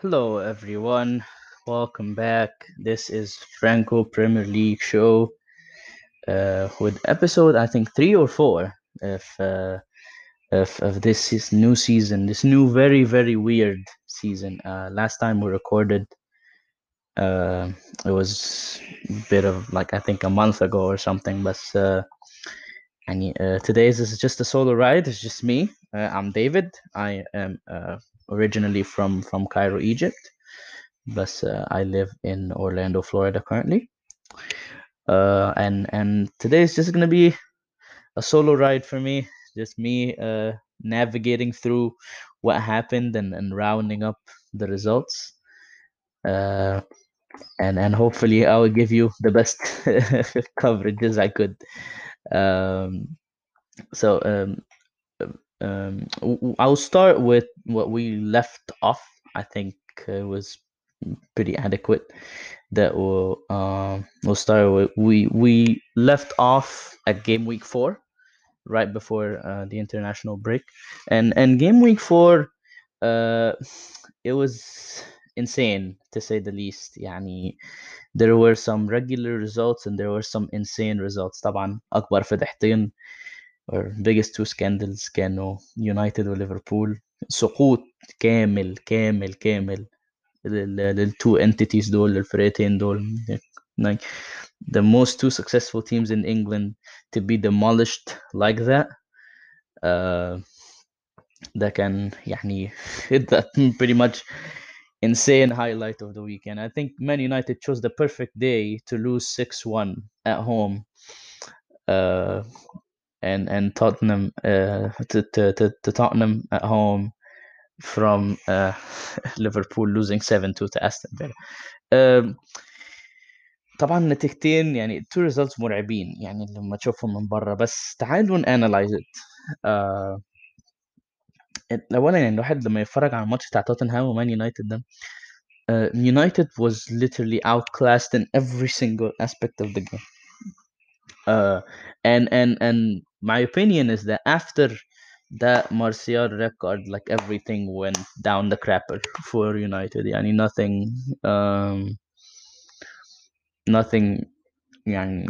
Hello, everyone. Welcome back. This is Franco Premier League show uh, with episode I think three or four of uh, of of this is- new season. This new very very weird season. Uh, last time we recorded, uh, it was a bit of like I think a month ago or something. But uh, and uh, today's is just a solo ride. It's just me. Uh, I'm David. I am uh, originally from from Cairo, Egypt, but uh, I live in Orlando, Florida currently. Uh, and and today is just gonna be a solo ride for me. Just me uh, navigating through what happened and, and rounding up the results. Uh, and and hopefully I will give you the best coverage as I could. Um, so um, um, w- w- I'll start with what we left off. I think uh, was pretty adequate. That will um, we'll start with we we left off at game week four, right before uh, the international break, and and game week four, uh, it was insane to say the least. يعني there were some regular results and there were some insane results. طبعا أكبر فضحتين or biggest two scandals كانوا يونايتد وليفربول سقوط كامل كامل كامل لل للتو entities دول للفرقتين دول like the most two successful teams in England to be demolished like that uh, ده كان يعني that pretty much insane highlight of the weekend. I think Man United chose the perfect day to lose 6-1 at home uh, and and Tottenham uh, to, to, to, to Tottenham at home from uh, Liverpool losing 7-2 to Aston Villa. Um, طبعا نتيجتين يعني two results مرعبين يعني لما تشوفهم من بره بس تعالوا نانلايز it uh, الاولا يعني الواحد لما يتفرج على الماتش بتاع توتنهام ومان يونايتد ده uh, United was literally outclassed in every single aspect of the game uh, and and and my opinion is that after that Martial record like everything went down the crapper for United يعني nothing um, nothing يعني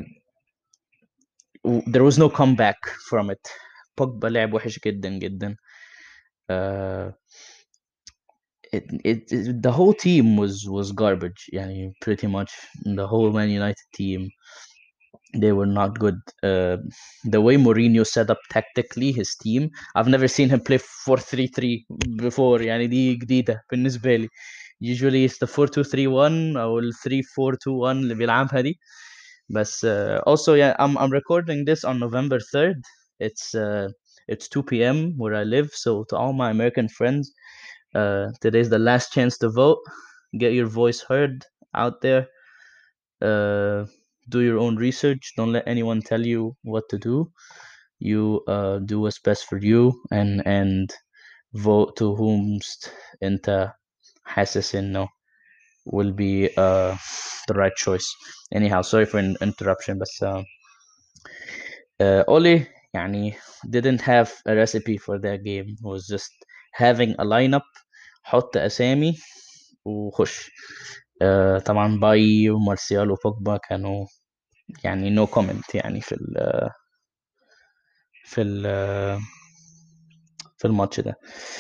w- there was no comeback from it بوجبا لعب وحش جدا جدا uh, it, it, it the whole team was was garbage يعني pretty much the whole Man United team they were not good uh, the way Mourinho set up tactically his team I've never seen him play 4-3-3 before يعني دي جديدة بالنسبة لي usually it's the 4-2-3-1 أو ال 3-4-2-1 اللي بيلعبها دي بس uh, also yeah I'm I'm recording this on November 3rd it's uh, it's 2 p.m. where I live so to all my American friends uh, today's the last chance to vote get your voice heard out there uh, do your own research don't let anyone tell you what to do you uh, do what's best for you and and vote to whom انت حاسس انه will be uh, the right choice anyhow sorry for an interruption بس uh, uh, Oli يعني didn't have a recipe for that game It was just having a lineup حط أسامي وخش uh, طبعا باي ومارسيال وبوجبا كانوا يعني no comment يعني في ال في ال في الماتش ده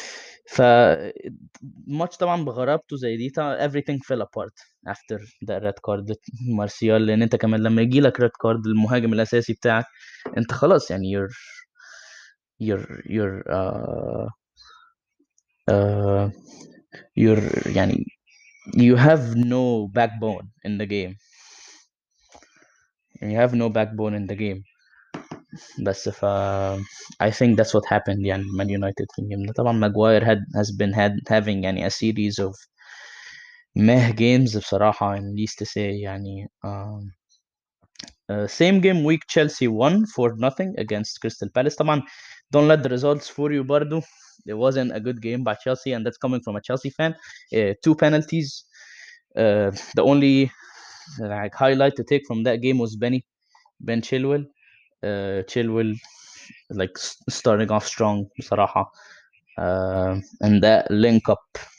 فالماتش طبعا بغرابته زي دي طبعا everything fell apart after the red card مارسيال لان انت كمان لما يجي لك red card المهاجم الاساسي بتاعك انت خلاص يعني you're you're you're uh, uh, you're يعني you have no backbone in the game you have no backbone in the game بس ف I think that's what happened يعني Man United في الجيم ده طبعا ماجواير had has been had having يعني a series of meh games بصراحة and least to say يعني um, uh, same game week Chelsea won for nothing against Crystal Palace طبعا don't let the results fool you برضو it wasn't a good game by Chelsea and that's coming from a Chelsea fan uh, two penalties uh, the only like highlight to take from that game was Benny Ben Chilwell uh, Chilwell like s- starting off strong بصراحة uh, and that link up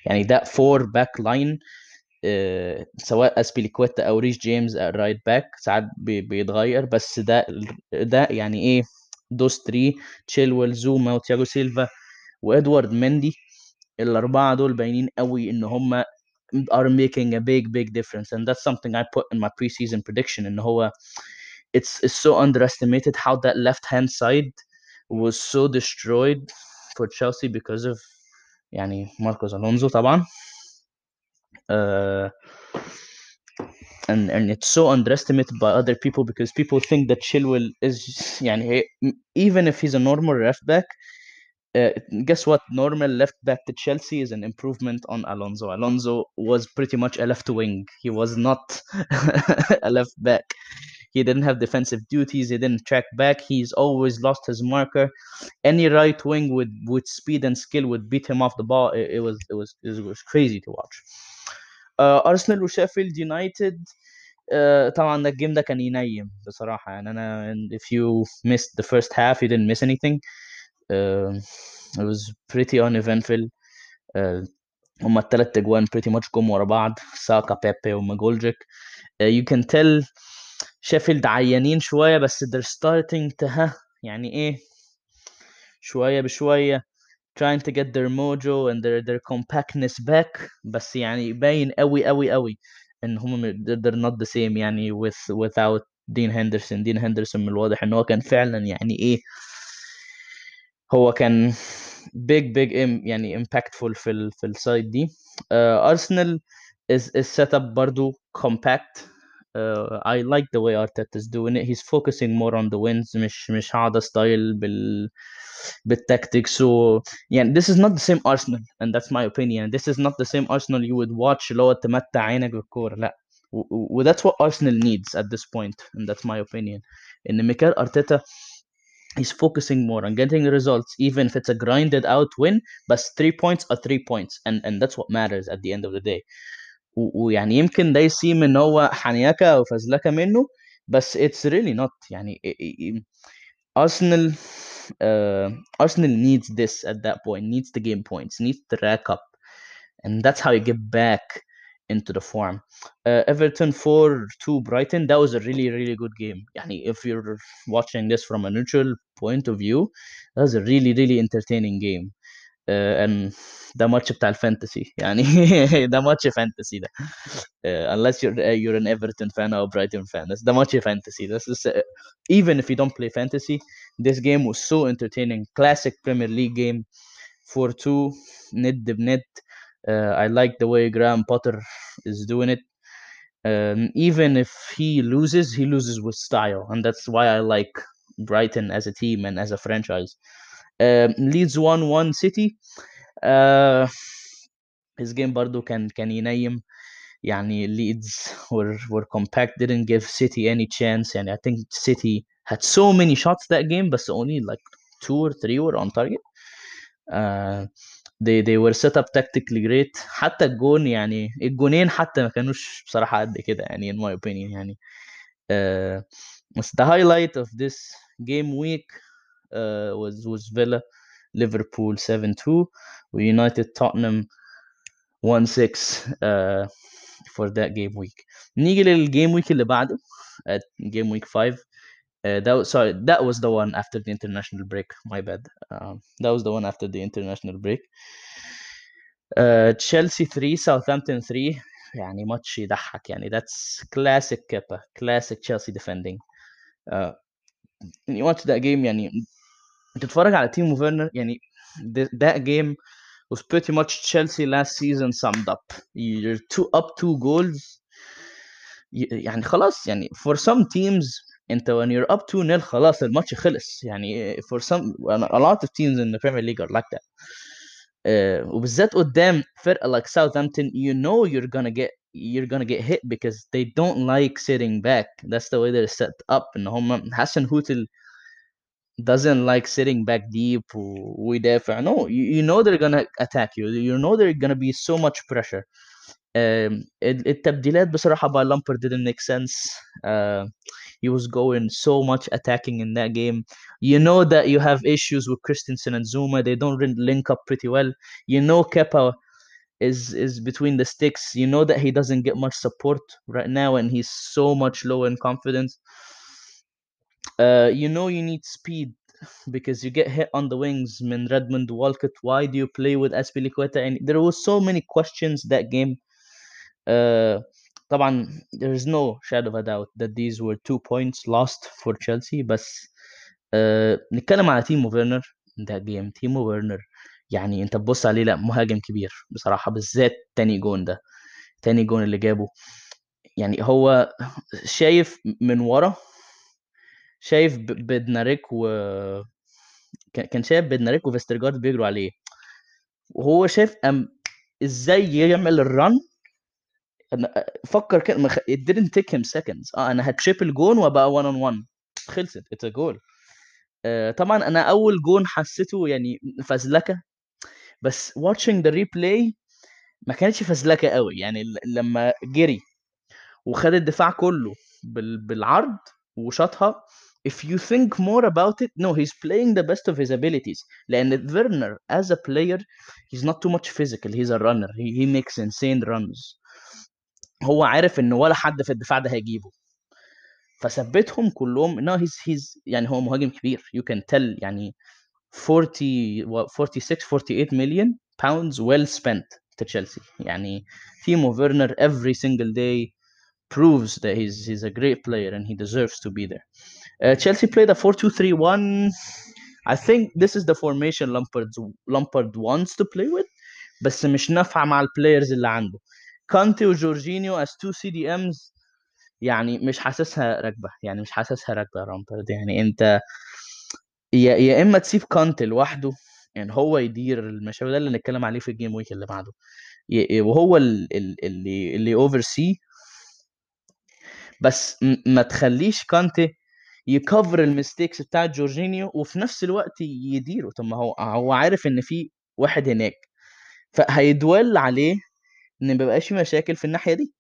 يعني that four back line آه، سواء اسبيليكويتا او ريش جيمس رايت باك ساعات بي- بيتغير بس ده ده يعني ايه دوز 3 تشيلويل زوما وتياجو سيلفا وادوارد مندي الاربعه دول باينين قوي ان هم are making a big big difference and that's something I put in my preseason prediction ان هو it's it's so underestimated how that left hand side was so destroyed for Chelsea because of يعني ماركوس الونزو طبعا uh, and and it's so underestimated by other people because people think that Chilwell is يعني هي, even if he's a normal left back uh, guess what normal left back to Chelsea is an improvement on Alonso Alonso was pretty much a left wing he was not a left back he didn't have defensive duties he didn't track back he's always lost his marker any right wing with with speed and skill would beat him off the ball it, it was it was it was crazy to watch uh, ارسنال وشيفيلد يونايتد uh, طبعا ده الجيم ده كان ينيم بصراحه يعني انا and if you missed the first half you didn't miss anything uh, it was pretty uneventful uh, هما التلات اجوان pretty much جم ورا بعض ساكا بيبي وماجولجيك uh, you can tell شيفيلد عيانين شويه بس they're starting to ها يعني ايه شويه بشويه trying to get their mojo and their their compactness back بس يعني باين قوي قوي قوي ان هم م- they're they're not the same يعني with without دين هندرسون دين هندرسون من الواضح ان هو كان فعلا يعني ايه هو كان big big im يعني impactful في ال في السايد دي uh, Arsenal is is set up برضو compact uh, I like the way Arteta is doing it he's focusing more on the wins مش مش هقعد استايل بال بالتactics و يعني this is not the same Arsenal and that's my opinion this is not the same Arsenal you would watch اللي هو تمتع عينك بالكورة لا و, و و- that's what Arsenal needs at this point and that's my opinion ان ميكال ارتيتا he's focusing more on getting results even if it's a grinded out win but three points are three points and and that's what matters at the end of the day و- ويعني يمكن ده يسيم ان هو حنيكه او فزلكه منه بس it's really not يعني i- i- i- Arsenal uh, Arsenal needs this at that point needs to gain points needs to rack up and that's how you get back into the form. Uh, Everton 4 2 Brighton, that was a really, really good game. Yani, if you're watching this from a neutral point of view, that was a really, really entertaining game. Uh, and ده ماتش بتاع الفانتسي يعني ده ماتش فانتسي ده uh, unless you're uh, you're an Everton fan or Brighton fan that's ده ماتش fantasy this is uh, even if you don't play fantasy this game was so entertaining classic Premier League game 4-2 ند بند uh, I like the way Graham Potter is doing it um, even if he loses he loses with style and that's why I like Brighton as a team and as a franchise um, Leeds 1-1 City uh, his game برضو كان كان ينيم يعني Leeds were were compact didn't give City any chance يعني I think City had so many shots that game but only like two or three were on target uh, they they were set up tactically great حتى الجون يعني الجونين حتى ما كانوش بصراحة قد كده يعني in my opinion يعني uh, بس the highlight of this game week uh, was was Villa Liverpool 7-2 ويونايتد Tottenham 1-6 uh, for that game week نيجي للجيم ويك اللي بعده at game week 5 uh, that was sorry that was the one after the international break my bad um, that was the one after the international break uh, Chelsea 3 Southampton 3 يعني ماتش يضحك يعني that's classic Kepa classic Chelsea defending uh, you watch that game يعني تتفرج على تيمو فيرنر يعني th- that game was pretty much Chelsea last season summed up you're two up two goals ي- يعني خلاص يعني for some teams انت when you're up 2 0 خلاص الماتش خلص يعني for some a lot of teams in the Premier League are like that uh, وبالذات قدام فرقة like Southampton you know you're gonna get you're gonna get hit because they don't like sitting back that's the way they're set up ان هم حسن هوتل doesn't like sitting back deep و- ويدافع no you, you know they're gonna attack you you know they're gonna be so much pressure um, ال- التبديلات بصراحة by Lampard didn't make sense uh, he was going so much attacking in that game you know that you have issues with Christensen and Zuma they don't really link up pretty well you know Kepa is is between the sticks. You know that he doesn't get much support right now, and he's so much low in confidence. Uh, you know you need speed because you get hit on the wings من Redmond Walcott. Why do you play with Aspilicueta? And there was so many questions that game. Uh, طبعا there is no shadow of a doubt that these were two points lost for Chelsea بس uh, نتكلم على تيمو فيرنر ده جيم تيمو فيرنر يعني انت تبص عليه لا مهاجم كبير بصراحة بالذات تاني جون ده تاني جون اللي جابه يعني هو شايف من ورا شايف بدناريك و كان شايف بدناريك وفيسترجارد بيجروا عليه وهو شايف أم ازاي يعمل الرن انا فكر كده مخ... it didn't take him seconds اه انا هتشيب الجون وابقى 1 on 1 خلصت اتس جول آه طبعا انا اول جون حسيته يعني فزلكه بس watching the replay ما كانتش فزلكه قوي يعني لما جري وخد الدفاع كله بال... بالعرض وشاطها if you think more about it no he's playing the best of his abilities لان Werner as a player he's not too much physical he's a runner he, he makes insane runs هو عارف ان ولا حد في الدفاع ده هيجيبه فثبتهم كلهم انه هيز هيز يعني هو مهاجم كبير you can tell يعني 40 46 48 مليون pounds well spent to Chelsea يعني Timo Werner every single day proves that he's he's a great player and he deserves to be there. Uh, Chelsea played a 4-2-3-1. I think this is the formation Lampard Lampard wants to play with بس مش نافعه مع البلايرز اللي عنده. كانتي وجورجينيو as two CDMs يعني مش حاسسها راكبه يعني مش حاسسها راكبه يا رامبرد يعني انت يا يا اما تسيب كانتي لوحده يعني هو يدير المشاوي ده اللي نتكلم عليه في الجيم ويك اللي بعده وهو اللي اللي اوفر سي بس ما تخليش كانتي يكفر الميستيكس بتاعت جورجينيو وفي نفس الوقت يديره طب ما هو هو عارف ان في واحد هناك فهيدول عليه ان ما بيبقاش في مشاكل في الناحيه دي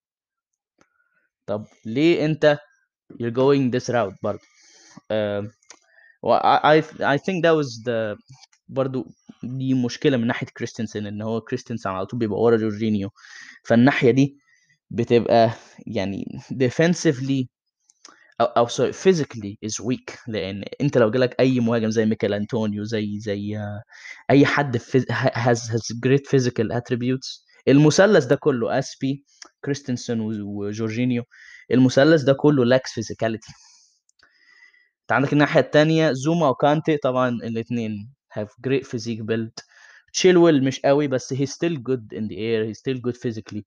طب ليه انت you're going this route برضه uh, I, I think that was the برضو دي مشكله من ناحيه كريستنسن ان هو كريستنسن على طول بيبقى ورا جورجينيو فالناحيه دي بتبقى يعني defensively او او سوري physically is weak لان انت لو جالك اي مهاجم زي ميكال انطونيو زي زي اي حد has has great physical attributes المثلث ده كله اسبي كريستنسن وجورجينيو المثلث ده كله لاكس فيزيكاليتي انت عندك الناحيه الثانيه زوما وكانتي طبعا الاثنين have great physique build تشيلويل مش قوي بس he's still good in the air he's still good physically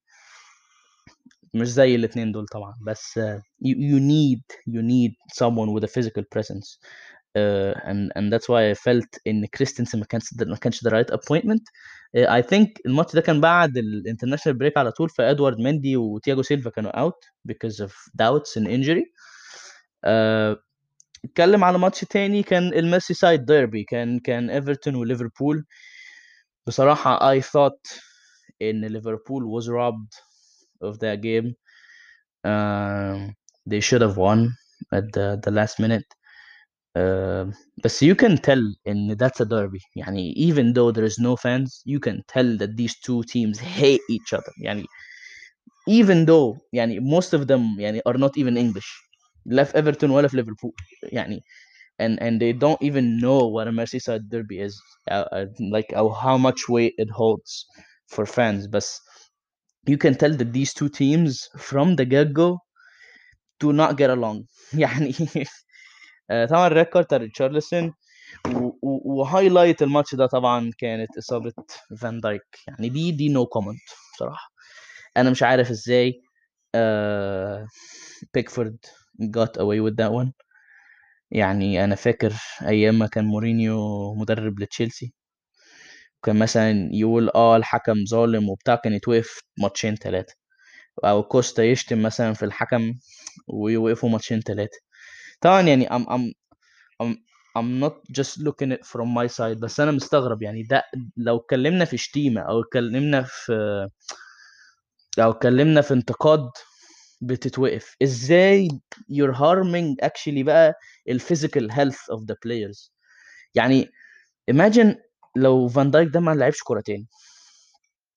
مش زي الاثنين دول طبعا بس uh, you, you need you need someone with a physical presence uh, and and that's why I felt ان كريستنسن ما كانش ما كانش the right appointment uh, I think الماتش ده كان بعد الانترناشونال بريك على طول فادوارد مندي وتياجو سيلفا كانوا out because of doubts and injury uh, اتكلم على ماتش تاني كان الميرسي سايد ديربي كان كان ايفرتون وليفربول بصراحة I thought ان ليفربول was robbed of that game um, they should have won at the, the last minute uh, بس you can tell in that's a derby يعني even though there is no fans you can tell that these two teams hate each other يعني even though يعني most of them يعني are not even English لا في ايفرتون ولا في ليفربول يعني and and they don't even know what a Merseyside derby is uh, uh, like uh, how much weight it holds for fans but you can tell that these two teams from the get-go do not get along يعني طبعا ريكورد ريتشارلسون وهايلايت الماتش ده طبعا كانت اصابه فان دايك يعني دي دي نو no كومنت بصراحه انا مش عارف ازاي بيكفورد got away with that one يعني انا فاكر ايام ما كان مورينيو مدرب لتشيلسي كان مثلا يقول اه الحكم ظالم وبتاع كان يتوقف ماتشين ثلاثه او كوستا يشتم مثلا في الحكم ويوقفوا ماتشين ثلاثه طبعا يعني I'm, I'm, I'm, I'm not just looking it from my side بس انا مستغرب يعني ده لو اتكلمنا في شتيمه او اتكلمنا في او اتكلمنا في انتقاد بتتوقف ازاي you're harming actually بقى ال physical health of the players يعني imagine لو فان دايك ده ما لعبش كورتين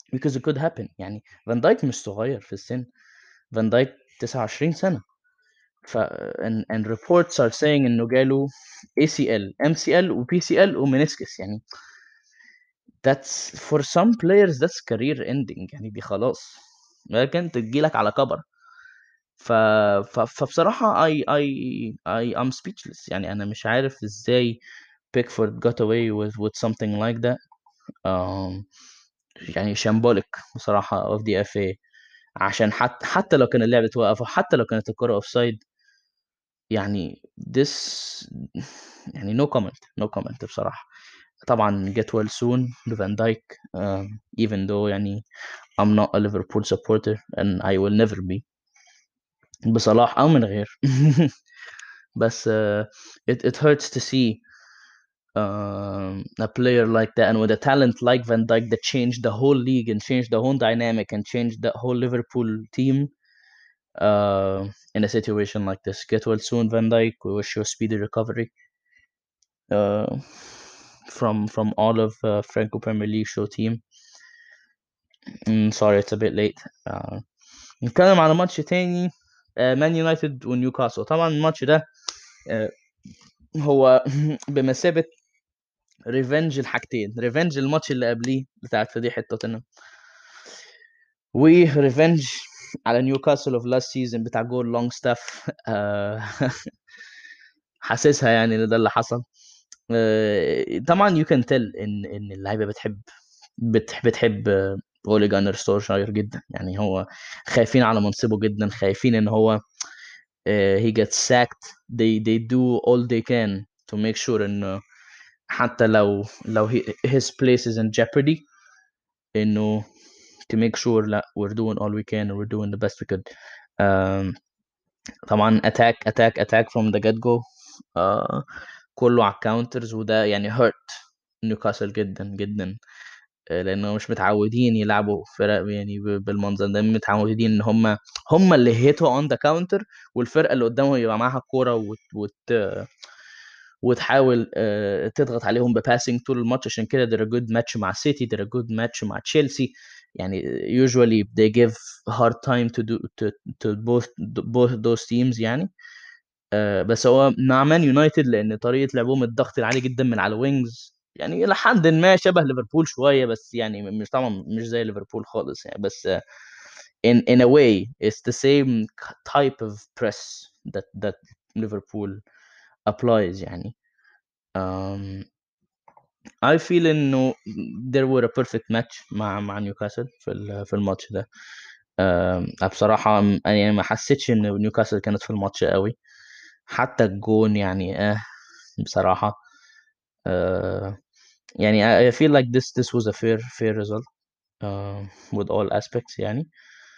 because it could happen يعني فان دايك مش صغير في السن فان دايك 29 سنة ف and, and reports are saying انه جاله ACL MCL و PCL ومنسكس يعني that's for some players that's career ending يعني دي خلاص لكن تجيلك على كبر ف... ف... فبصراحة I I I I'm speechless يعني أنا مش عارف إزاي بيكفورد got away with with something like that um, يعني شامبوليك بصراحة of the FA عشان حتى حتى لو كان اللعبة توقف وحتى لو كانت الكرة اوف سايد يعني this يعني no comment no comment بصراحة طبعا get well soon لفان دايك um, even though يعني I'm not a Liverpool supporter and I will never be بصلاح أو من غير بس uh, it, it hurts to see um, a player like that and with a talent like Van Dijk that changed the whole league and changed the whole dynamic and changed the whole Liverpool team uh, in a situation like this. Get well soon, Van Dijk. We wish you a speedy recovery uh, from from all of uh, Franco Premier League show team. Mm, sorry, it's a bit late. Uh, نتكلم على ماتش تاني مان يونايتد ونيوكاسل طبعا الماتش ده uh, هو بمثابة ريفنج الحاجتين ريفنج الماتش اللي قبليه بتاعت فضيحة توتنهام وريفنج على نيوكاسل اوف لاست سيزون بتاع جول لونج ستاف حاسسها يعني ان ده اللي حصل آه، طبعا يو كان تيل ان ان اللعيبه بتحب بتحب بتحب اولي جانر ستورشاير جدا يعني هو خايفين على منصبه جدا خايفين ان هو uh, he gets sacked they they do all they can to make sure انه حتى لو لو he, his place is in jeopardy انه to make sure لا we're doing all we can and we're doing the best we could um, طبعا attack attack attack from the get go uh, كله على الكاونترز وده يعني hurt نيوكاسل جدا جدا آه، لانه مش متعودين يلعبوا فرق يعني ب- بالمنظر ده متعودين ان هم هم اللي هيتوا اون ذا كاونتر والفرقه اللي قدامهم يبقى معاها الكوره وت, وت وتحاول آه، تضغط عليهم بباسنج طول الماتش عشان كده they're a good match مع سيتي they're a good match مع تشيلسي يعني usually they give hard time to do to, to both both those teams يعني آه، بس هو مع مان يونايتد لان طريقه لعبهم الضغط العالي جدا من على وينجز يعني الى حد ما شبه ليفربول شويه بس يعني مش طبعا مش زي ليفربول خالص يعني بس آه، in in a way it's the same type of press that that Liverpool applies يعني um, I feel انه there were a perfect match مع مع نيوكاسل في ال- في الماتش ده um, بصراحة م- يعني ما حسيتش ان نيوكاسل كانت في الماتش قوي حتى الجون يعني اه بصراحة uh, يعني I I feel like this this was a fair fair result uh, with all aspects يعني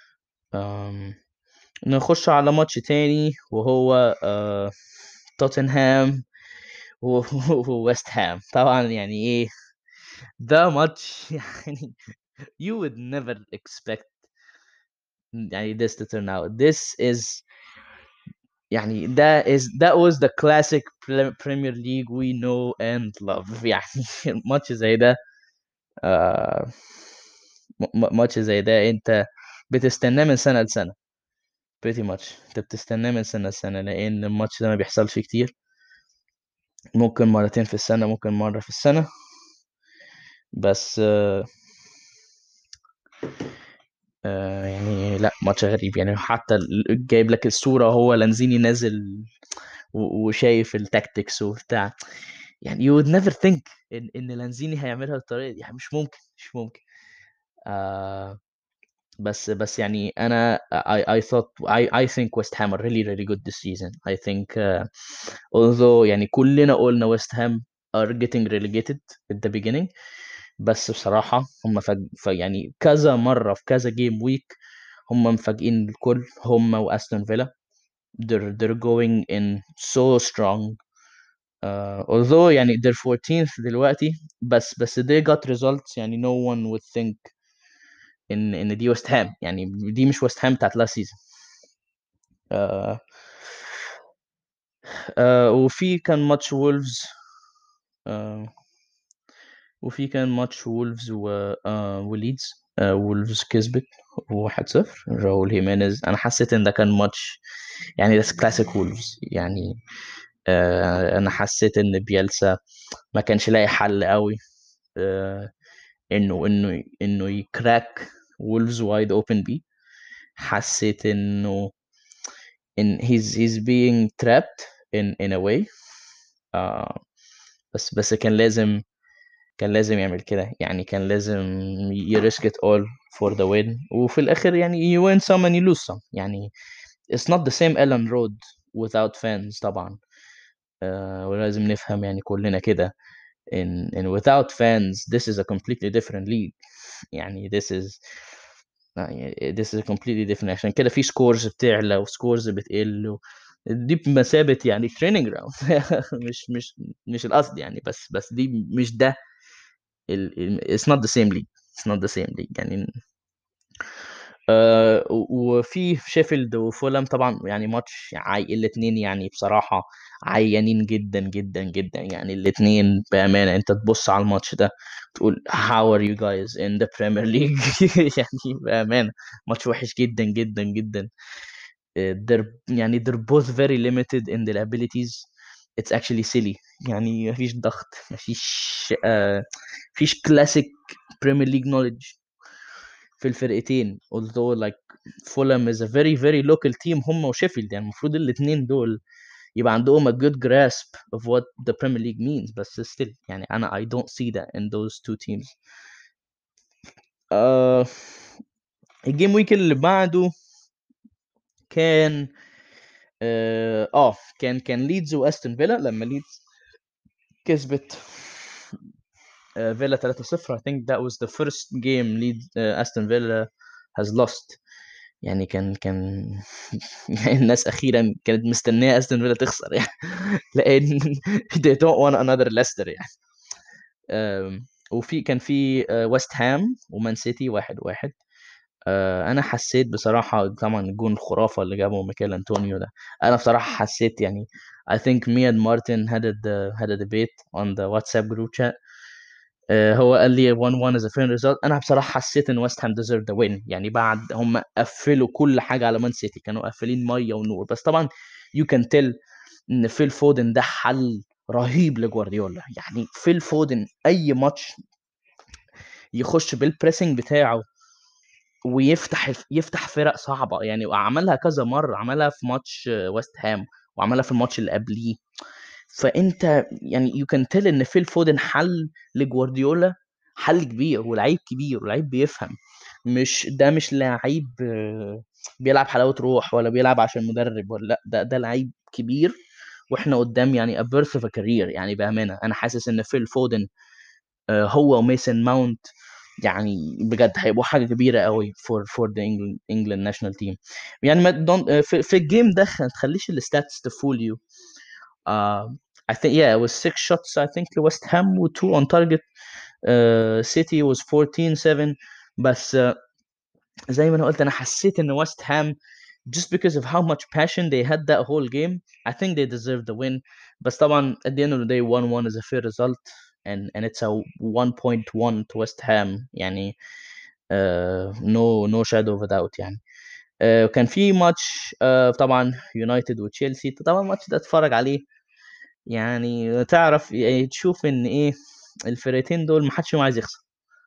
um, نخش على ماتش تاني وهو uh, توتنهام و- وويست هام طبعا يعني ايه ده ماتش يعني you would never expect يعني this to turn out this is يعني that is that was the classic Pre- Premier League we know and love يعني ماتش زي ده آه م- م- ماتش زي ده انت بتستناه من سنة لسنة pretty much انت بتستناه من سنة لسنة لأن الماتش ده ما بيحصلش كتير ممكن مرتين في السنة ممكن مرة في السنة بس آه آه يعني لا ماتش غريب يعني حتى ال- جايب لك الصورة هو لانزيني نازل و- وشايف التاكتكس وبتاع يعني you would never think ان ان لانزيني هيعملها بالطريقة دي يعني مش ممكن مش ممكن آه بس بس يعني انا I I thought I I think West Ham are really really good this season I think uh, although يعني كلنا قلنا West Ham are getting relegated at the beginning بس بصراحة هم فج... ف... يعني كذا مرة في كذا جيم ويك هم مفاجئين الكل هم واستون فيلا they're they're going in so strong uh, although يعني they're 14th دلوقتي بس بس they got results يعني no one would think ان ان دي ويست هام يعني دي مش ويست هام بتاعت لاست سيزون آه آه وفي كان ماتش وولفز آه وفي كان ماتش وولفز و آه وليدز وولفز كسبت 1-0 راؤول هيمينيز انا حسيت ان ده كان ماتش يعني ده كلاسيك وولفز يعني آه، انا حسيت ان بيلسا ما كانش لاقي حل قوي آه، انه انه انه يكراك وولفز وايد اوبن بي حسيت انه in he's he's being trapped in in a way آه بس بس كان لازم كان لازم يعمل كده يعني كان لازم يريسك it all for the win وفي الاخر يعني you win some and you lose some يعني it's not the same Ellen Road without fans طبعا آه ولازم نفهم يعني كلنا كده in in without fans this is a completely different league يعني this is يعني this is completely different عشان كده في سكورز بتعلى وسكورز بتقل و... دي بمثابة يعني تريننج جراوند مش مش مش القصد يعني بس بس دي مش ده ال... it's not the same league it's not the same league يعني آه وفي شيفيلد وفولم طبعا يعني ماتش عاي الاثنين يعني بصراحة عيانين جدا جدا جدا يعني الاثنين بأمانة انت تبص على الماتش ده تقول how are you guys in the Premier League يعني بأمانة ماتش وحش جدا جدا جدا they're يعني they're both very limited in their abilities it's actually silly يعني مفيش ضغط مفيش uh, مفيش classic Premier League knowledge في الفرقتين although like Fulham is a very very local team هم وشيفيلد يعني المفروض الاثنين دول يبقى عندهم a good grasp of what the Premier League means بس still يعني أنا I don't see that in those two teams uh, الجيم ويك اللي بعده كان اه آه، كان كان ليدز واستون فيلا لما ليدز كسبت uh, Villa 3-0 I think that was the first game lead uh, Aston Villa has lost يعني كان كان يعني الناس اخيرا كانت مستنيه استون فيلا تخسر يعني لان they don't want another Leicester يعني um, وفي كان في ويست هام ومان سيتي واحد واحد آه، انا حسيت بصراحه طبعا الجون الخرافه اللي جابه ميكيل انطونيو ده انا بصراحه حسيت يعني I think me and Martin had a had a debate on the WhatsApp group chat آه، هو قال لي 1 1 is a fair result انا بصراحه حسيت ان ويست هام deserved the win يعني بعد هم قفلوا كل حاجه على مان سيتي كانوا قافلين ميه ونور بس طبعا you can tell ان فيل فودن ده حل رهيب لجوارديولا يعني فيل فودن اي ماتش يخش بالبريسنج بتاعه ويفتح يفتح فرق صعبه يعني وعملها كذا مره عملها في ماتش ويست هام وعملها في الماتش اللي قبليه فانت يعني يو كان تيل ان فيل فودن حل لجوارديولا حل كبير ولعيب كبير ولعيب بيفهم مش ده مش لعيب بيلعب حلاوه روح ولا بيلعب عشان مدرب ولا لا ده ده لعيب كبير واحنا قدام يعني a birth of a career يعني بامانه انا حاسس ان فيل فودن آه، هو وميسن ماونت يعني بجد هيبقوا حاجه كبيره قوي فور فور ذا انجلاند ناشونال تيم يعني ما دون في, في الجيم ده ما تخليش الستاتس تفول يو I think yeah it was six shots I think to West Ham و two on target uh, City was 14-7 بس uh, زي ما انا قلت انا حسيت ان ويست هام just because of how much passion they had that whole game I think they deserved the win بس طبعا at the end of the day 1-1 is a fair result and and it's a 1.1 to West Ham يعني uh, no no shadow of a doubt يعني uh, كان في ماتش uh, طبعا يونايتد وتشيلسي طبعا الماتش ده اتفرج عليه يعني تعرف يعني تشوف ان ايه الفرقتين دول ما حدش عايز يخسر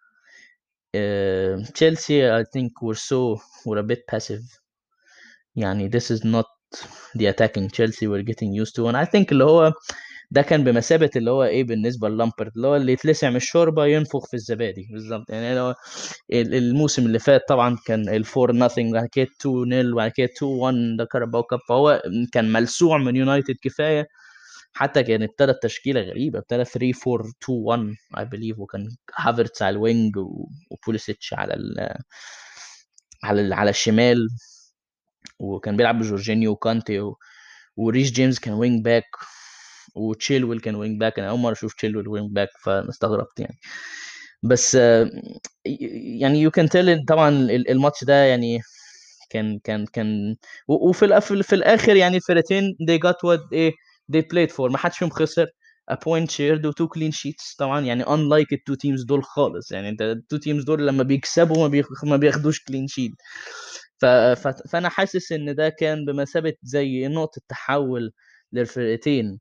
تشيلسي I think we're so we're a bit passive يعني this is not the attacking Chelsea we're getting used to and I think اللي هو ده كان بمثابه اللي هو ايه بالنسبه للامبرد اللي هو اللي يتلسع من الشوربه ينفخ في الزبادي بالظبط يعني لو الموسم اللي فات طبعا كان الفور ناثينج بعد كده 2 0 بعد كده 2 1 ده كاراباو كاب فهو كان ملسوع من يونايتد كفايه حتى كان ابتدى التشكيله غريبه ابتدى 3 4 2 1 اي بليف وكان هافرتس على الوينج وبوليسيتش على ال على ال على الشمال وكان بيلعب بجورجينيو وكانتي وريش جيمس كان وينج باك وتشيلويل كان وينج باك انا اول مره اشوف تشيلويل وينج باك فانا استغربت يعني بس يعني يو كان تيل طبعا الماتش ده يعني كان كان كان وفي في الاخر يعني الفرقتين they got what they they played for ما حدش فيهم خسر a point shared و two clean sheets طبعا يعني unlike التو teams دول خالص يعني انت التو teams دول لما بيكسبوا ما, بيخ... ما بياخدوش clean sheet ف... ف... فانا حاسس ان ده كان بمثابه زي نقطه تحول للفرقتين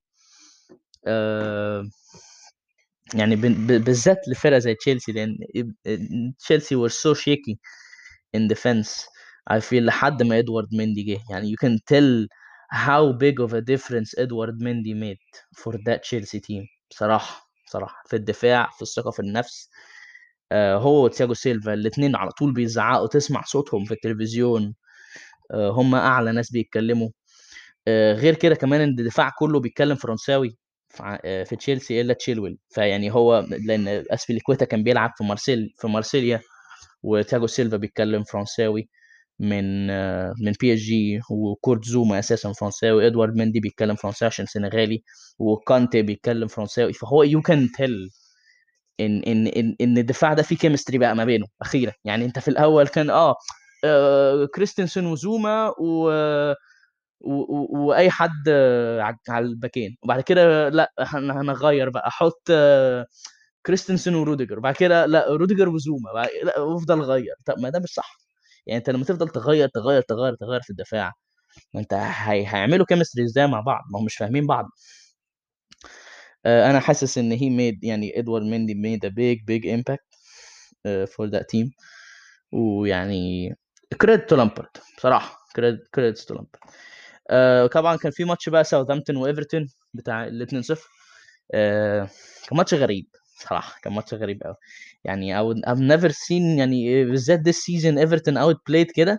آه، يعني ب- ب- بالذات لفرقه زي تشيلسي لان تشيلسي were so shaky in defense I feel لحد ما ادوارد مندي جه يعني you can tell how big of a difference ادوارد مندي made for that Chelsea team بصراحه بصراحه في الدفاع في الثقه في النفس آه، هو وتياجو سيلفا الاثنين على طول بيزعقوا تسمع صوتهم في التلفزيون آه، هم اعلى ناس بيتكلموا آه، غير كده كمان ان الدفاع كله بيتكلم فرنساوي في ع- آه، في تشيلسي الا تشيلويل فيعني هو لان اسبيليكويتا كان بيلعب في مارسيل في مارسيليا وتياجو سيلفا بيتكلم فرنساوي من آه، من بي اس جي وكورت زوما اساسا فرنساوي ادوارد مندي بيتكلم فرنساوي عشان سنغالي وكانتي بيتكلم فرنساوي فهو يو كان تيل ان ان ان ان الدفاع ده فيه كيمستري بقى ما بينه اخيرا يعني انت في الاول كان اه, آه كريستنسن وزوما و و- و- واي حد آه، ع- على الباكين وبعد كده لا هن- هنغير بقى احط آه، كريستنسن وروديجر وبعد كده لا روديجر وزوما بعد لا وافضل غير طب ما ده مش صح يعني انت لما تفضل تغير تغير تغير تغير في الدفاع ما انت هي... هيعملوا كيمستري ازاي مع بعض ما هم مش فاهمين بعض آه، انا حاسس ان هي ميد يعني ادوارد ميندي ميد ا بيج بيج امباكت فور ذات تيم ويعني كريدت تو لامبرد بصراحه كريدت كريدت تو لامبرد آه طبعا كان في ماتش بقى ساوثهامبتون وايفرتون بتاع ال 2-0 آه كان ماتش غريب صراحه كان ماتش غريب قوي يعني I would, I've never seen يعني بالذات this season ايفرتون اوت بلايد كده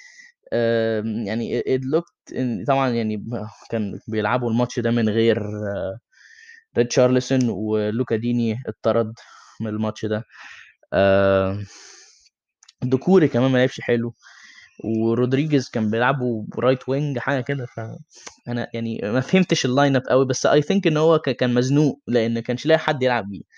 آه يعني it looked إن- طبعا يعني كان بيلعبوا الماتش ده من غير آه ريتشارلسون ولوكا ديني اتطرد من الماتش ده آه دكوري كمان ما لعبش حلو ورودريجيز كان بيلعبوا رايت وينج حاجه كده فانا يعني ما فهمتش اللاين اب قوي بس اي ثينك ان هو ك- كان مزنوق لان ما كانش لاقي حد يلعب بيه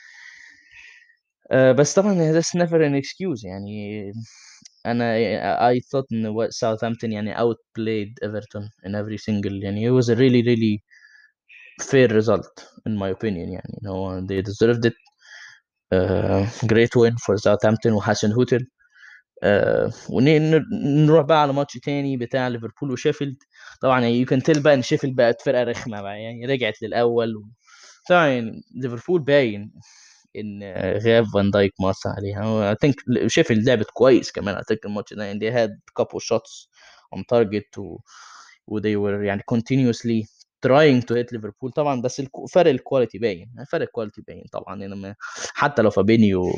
آه، بس طبعا that's never an excuse يعني انا I thought ان what Southampton يعني outplayed Everton in every single يعني it was a really really fair result in my opinion يعني إن هو they deserved it uh, great win for Southampton وحسن هوتل آه ونروح بقى على ماتش تاني بتاع ليفربول وشيفيلد طبعا يو كان تيل بقى ان شيفيلد بقت فرقه رخمه بقى يعني رجعت للاول و... طبعا يعني ليفربول باين ان آه، غياب فان دايك مأثر عليها اي ثينك شيفيلد لعبت كويس كمان اي ثينك الماتش ده يعني they had couple shots on target و و they were يعني continuously trying to hit ليفربول طبعا بس الك- فرق الكواليتي باين فرق الكواليتي باين طبعا يعني ما- حتى لو فابينيو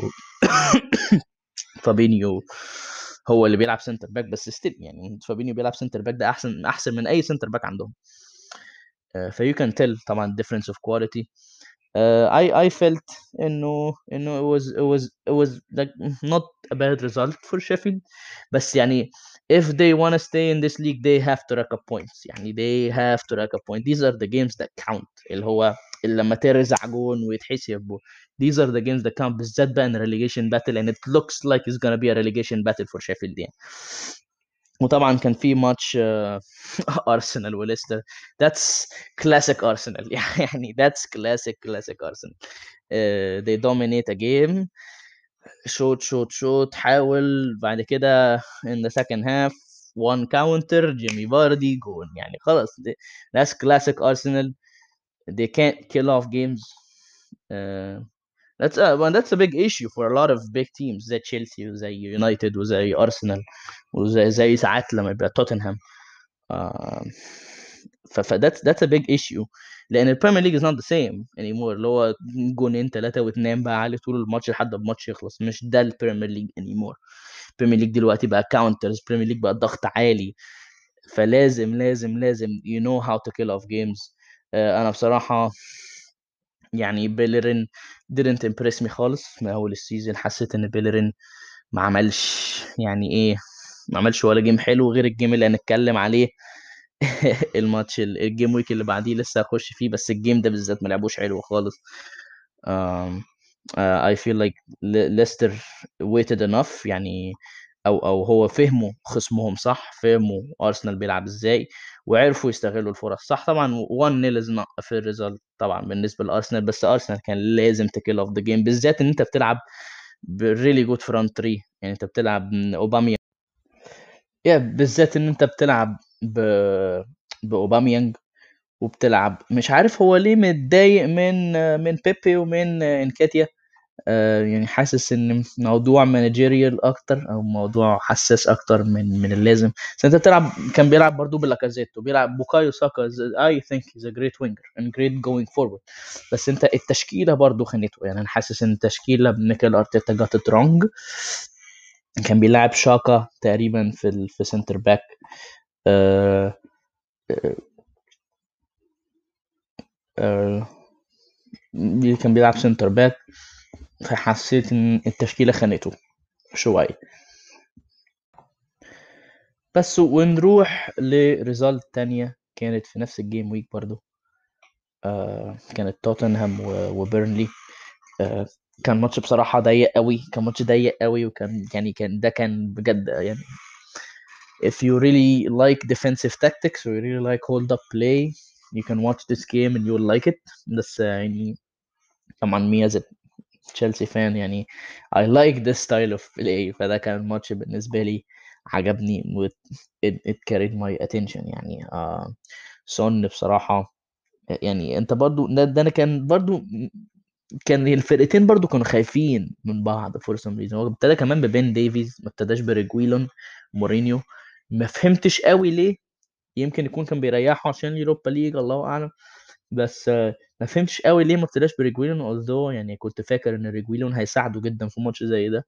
فابينيو هو اللي بيلعب سنتر باك بس ستيل يعني فابينيو بيلعب سنتر باك ده احسن احسن من اي سنتر باك عندهم فيو كان تيل طبعا difference of quality uh, I I felt انه انه it was it was it was like not a bad result for Sheffield بس يعني if they want to stay in this league they have to rack up points يعني they have to rack up points these are the games that count اللي هو اللي لما ترزع جون ويتحسب و- these are the games that count بالذات بقى in relegation battle and it looks like it's gonna be a relegation battle for Sheffield يعني وطبعا كان في ماتش آه، ارسنال وليستر that's classic ارسنال يعني that's classic classic ارسنال uh, they dominate a game شوت شوت شوت حاول بعد كده in the second half one counter جيمي باردي جون يعني خلاص they- that's classic Arsenal they can't kill off games uh, that's a, well, that's a big issue for a lot of big teams زي تشيلسي وزي يونايتد وزي ارسنال وزي زي ساعات لما يبقى توتنهام uh, ف ف that's that's a big issue لان البريمير ليج is not the same anymore اللي هو جونين ثلاثه وتنام بقى عليه طول الماتش لحد ما الماتش يخلص مش ده البريمير ليج anymore البريمير ليج دلوقتي بقى كاونترز البريمير ليج بقى ضغط عالي فلازم لازم لازم you know how to kill off games آه، انا بصراحه يعني بيلرين didn't impress me خالص من اول السيزون حسيت ان بيلرين ما عملش يعني ايه ما عملش ولا جيم حلو غير الجيم اللي هنتكلم عليه الماتش ال- الجيم ويك اللي بعديه لسه هخش فيه بس الجيم ده بالذات ما لعبوش حلو خالص um, uh, I feel like Le- Leicester waited enough يعني او او هو فهموا خصمهم صح فهموا ارسنال بيلعب ازاي وعرفوا يستغلوا الفرص صح طبعا 1 نيل از في الريزلت طبعا بالنسبه لارسنال بس ارسنال كان لازم تكيل اوف ذا جيم بالذات ان انت بتلعب بريلي جود فرونت 3 يعني انت بتلعب اوباميانج يا بالذات ان انت بتلعب ب باوباميانج وبتلعب مش عارف هو ليه متضايق من من بيبي ومن انكاتيا آه، يعني حاسس ان موضوع مانجيريال اكتر او موضوع حساس اكتر من من اللازم بس انت بتلعب كان بيلعب برضه بلاكازيت وبيلعب بوكايو ساكا اي ثينك هيز ا جريت وينجر اند جريت جوينج فورورد بس انت التشكيله برضه خانته يعني انا حاسس ان التشكيله بنيكل ارتيتا جات ات رونج كان بيلعب شاكا تقريبا في ال... في سنتر باك آه... آه... كان بيلعب سنتر باك فحسيت ان التشكيله خانته شويه بس ونروح لريزالت تانية كانت في نفس الجيم ويك برضو آه كانت توتنهام وبيرنلي آه كان ماتش بصراحة ضيق قوي كان ماتش ضيق قوي وكان يعني كان ده كان بجد يعني if you really like defensive tactics or you really like hold up play you can watch this game and you'll like it بس يعني طبعا me as a تشيلسي فان يعني I like this style of play فده كان الماتش بالنسبة لي عجبني و it, it carried my attention يعني آه سون بصراحة يعني انت برضو ده, ده انا كان برضو كان الفرقتين برضو كانوا خايفين من بعض فور سم ريزون هو ابتدى كمان ببين ديفيز ما ابتداش بريجويلون مورينيو ما فهمتش قوي ليه يمكن يكون كان بيريحه عشان اليوروبا ليج الله اعلم بس ما فهمتش قوي ليه ما ابتداش بريجويلون although يعني كنت فاكر ان ريجويلون هيساعده جدا في ماتش زي ده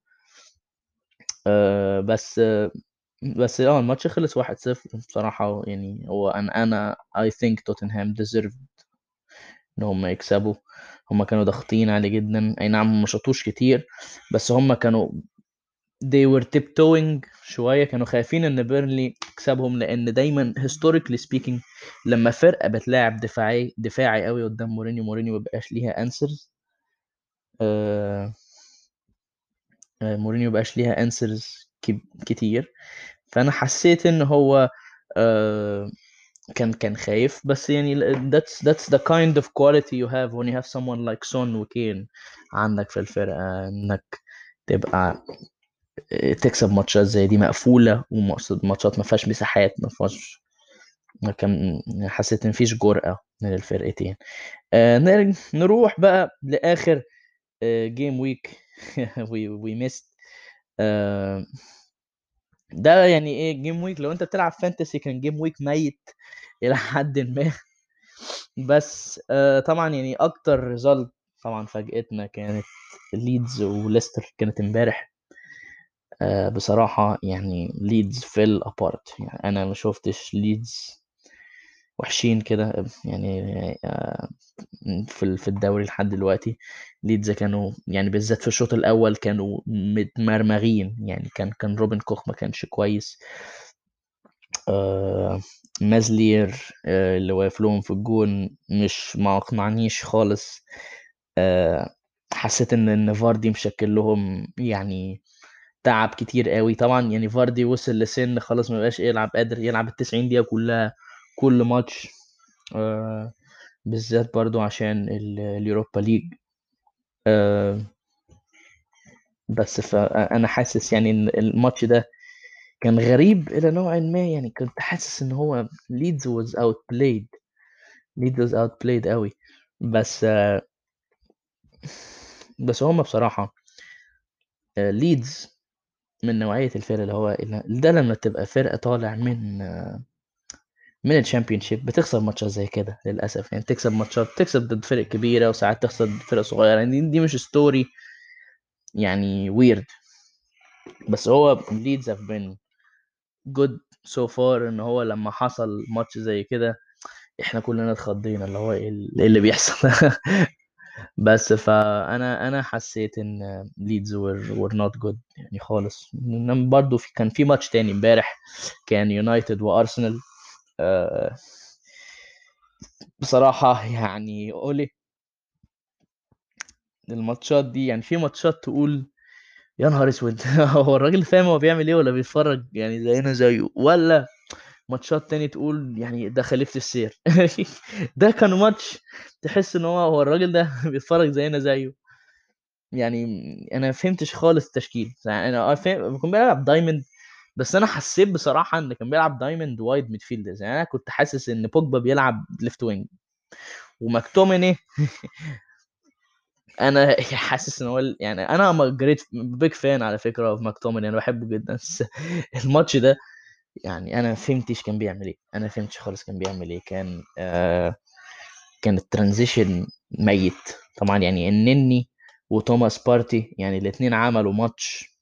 آه بس بس اه الماتش خلص 1-0 بصراحة يعني هو انا انا I think توتنهام deserved ان هم يكسبوا هم كانوا ضاغطين عليه جدا اي نعم ما شاطوش كتير بس هم كانوا they were tiptoeing شوية كانوا خايفين ان بيرنلي يكسبهم لان دايما historically speaking لما فرقة بتلاعب دفاعي دفاعي قوي قدام مورينيو مورينيو مبقاش ليها انسرز آه مورينيو مبقاش ليها انسرز كتير فانا حسيت ان هو آه كان كان خايف بس يعني that's that's the kind of quality you have when you have someone like سون وكين عندك في الفرقة انك تبقى تكسب ماتشات زي دي مقفولة وماتشات ما فيهاش مساحات ما فيهاش كان حسيت ان مفيش جرأة من الفرقتين آه نروح بقى لآخر جيم ويك وي ميست ده يعني ايه جيم ويك لو انت بتلعب فانتسي كان جيم ويك ميت الى حد ما بس آه طبعا يعني اكتر ريزلت طبعا فاجئتنا كانت ليدز وليستر كانت امبارح آه بصراحة يعني ليدز فيل ابارت يعني انا ما شفتش ليدز وحشين كده يعني آه في في الدوري لحد دلوقتي ليدز كانوا يعني بالذات في الشوط الاول كانوا متمرمغين يعني كان كان روبن كوخ ما كانش كويس آه مازلير آه اللي واقف لهم في الجون مش ما اقنعنيش خالص آه حسيت ان ان فاردي مشكل لهم يعني تعب كتير قوي طبعا يعني فاردي وصل لسن خلاص ما بقاش يلعب قادر يلعب ال 90 دقيقه كلها كل ماتش آه بالذات برضو عشان اليوروبا ليج آه بس فانا حاسس يعني ان الماتش ده كان غريب الى نوع ما يعني كنت حاسس ان هو ليدز واز اوت بلايد ليدز واز اوت بلايد قوي بس آه بس هم بصراحه ليدز من نوعيه الفرق اللي هو ده لما تبقى فرقه طالع من من الشامبيون شيب بتخسر ماتشات زي كده للاسف يعني تكسب ماتشات تكسب ضد فرق كبيره وساعات تخسر ضد فرق صغيره يعني دي, دي مش ستوري يعني ويرد بس هو ليدز هاف بين جود سو فار ان هو لما حصل ماتش زي كده احنا كلنا اتخضينا اللي هو ايه اللي بيحصل بس فانا انا حسيت ان ليدز ور نوت جود يعني خالص برضه في كان في ماتش تاني امبارح كان يونايتد وارسنال آه بصراحة يعني اولي الماتشات دي يعني في ماتشات تقول يا نهار اسود هو الراجل فاهم هو بيعمل ايه ولا بيتفرج يعني زينا زيه ولا ماتشات تاني تقول يعني ده خليفة السير ده كان ماتش تحس ان هو هو الراجل ده بيتفرج زينا زيه يعني انا فهمتش خالص التشكيل يعني انا آه فاهم كان بيلعب دايموند بس انا حسيت بصراحه ان كان بيلعب دايموند وايد ميدفيلدرز يعني انا كنت حاسس ان بوجبا بيلعب ليفت وينج ومكتوميني انا حاسس ان هو يعني انا جريت بيج فان على فكره اوف ماكتوميني انا بحبه جدا بس الماتش ده يعني انا فهمتش كان بيعمل ايه انا فهمتش خالص كان بيعمل ايه كان آه كان الترانزيشن ميت طبعا يعني النني وتوماس بارتي يعني الاثنين عملوا ماتش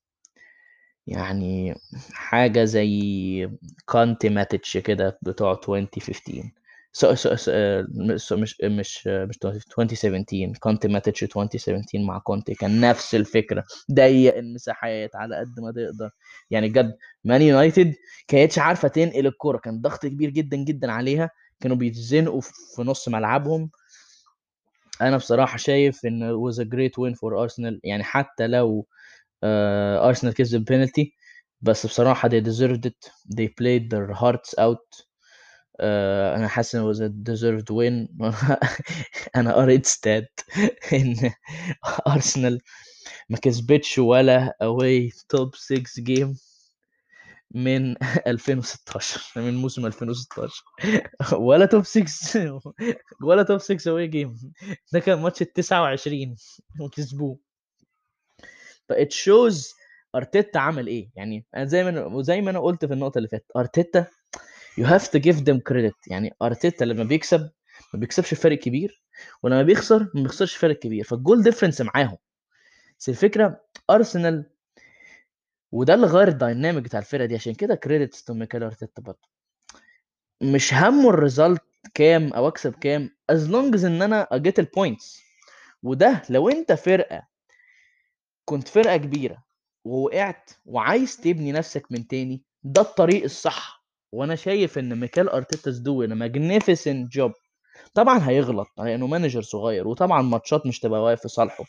يعني حاجة زي كانتي ماتش كده بتوع 2015 سو سو سو سو مش مش مش 2017 كونتي ماتش 2017 مع كونتي كان نفس الفكرة ضيق المساحات على قد ما تقدر يعني بجد مان يونايتد كانتش عارفة تنقل الكرة كان ضغط كبير جدا جدا عليها كانوا بيتزنقوا في نص ملعبهم انا بصراحة شايف ان was a great win for Arsenal يعني حتى لو ارسنال كسب بينالتي بس بصراحة they deserved it they played their hearts out uh, انا حاسس ان it was a deserved win انا قريت ستات ان ارسنال ما كسبتش ولا away top 6 جيم من 2016 من موسم 2016 ولا توب 6 ولا توب 6 away جيم ده كان ماتش ال 29 وكسبوه فات شوز ارتيتا عمل ايه يعني انا زي ما انا زي ما انا قلت في النقطه اللي فاتت ارتيتا يو هاف تو جيف ذيم كريدت يعني ارتيتا لما بيكسب ما بيكسبش فرق كبير ولما بيخسر ما بيخسرش فرق كبير فالجول ديفرنس معاهم بس الفكره ارسنال وده اللي غير الدايناميك بتاع الفرقه دي عشان كده كريدت تو ميكال ارتيتا برضه مش همه الريزلت كام او اكسب كام از لونج از ان انا اجيت البوينتس وده لو انت فرقه كنت فرقه كبيره ووقعت وعايز تبني نفسك من تاني ده الطريق الصح وانا شايف ان ميكال ارتيتا's doing a magnificent job طبعا هيغلط لانه مانجر صغير وطبعا ماتشات مش تبقى واقف في صالحه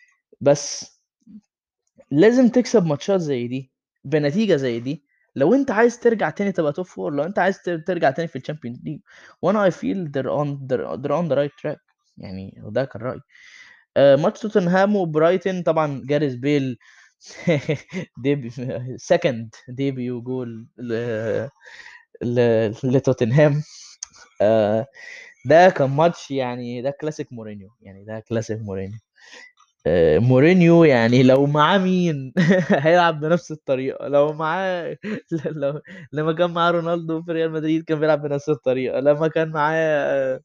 بس لازم تكسب ماتشات زي دي بنتيجه زي دي لو انت عايز ترجع تاني تبقى توب فور لو انت عايز ترجع تاني في الشامبيونز ليج وانا اي فيل they're on they're, they're on the right track يعني وده كان رايي آه ماتش توتنهام وبرايتن طبعا جاريس بيل ديبي سكند ديبيو جول لتوتنهام آه ده كان ماتش يعني ده كلاسيك مورينيو يعني ده كلاسيك مورينيو آه مورينيو يعني لو معاه مين هيلعب بنفس الطريقه لو معاه لو لما كان معاه رونالدو في ريال مدريد كان بيلعب بنفس الطريقه لما كان معاه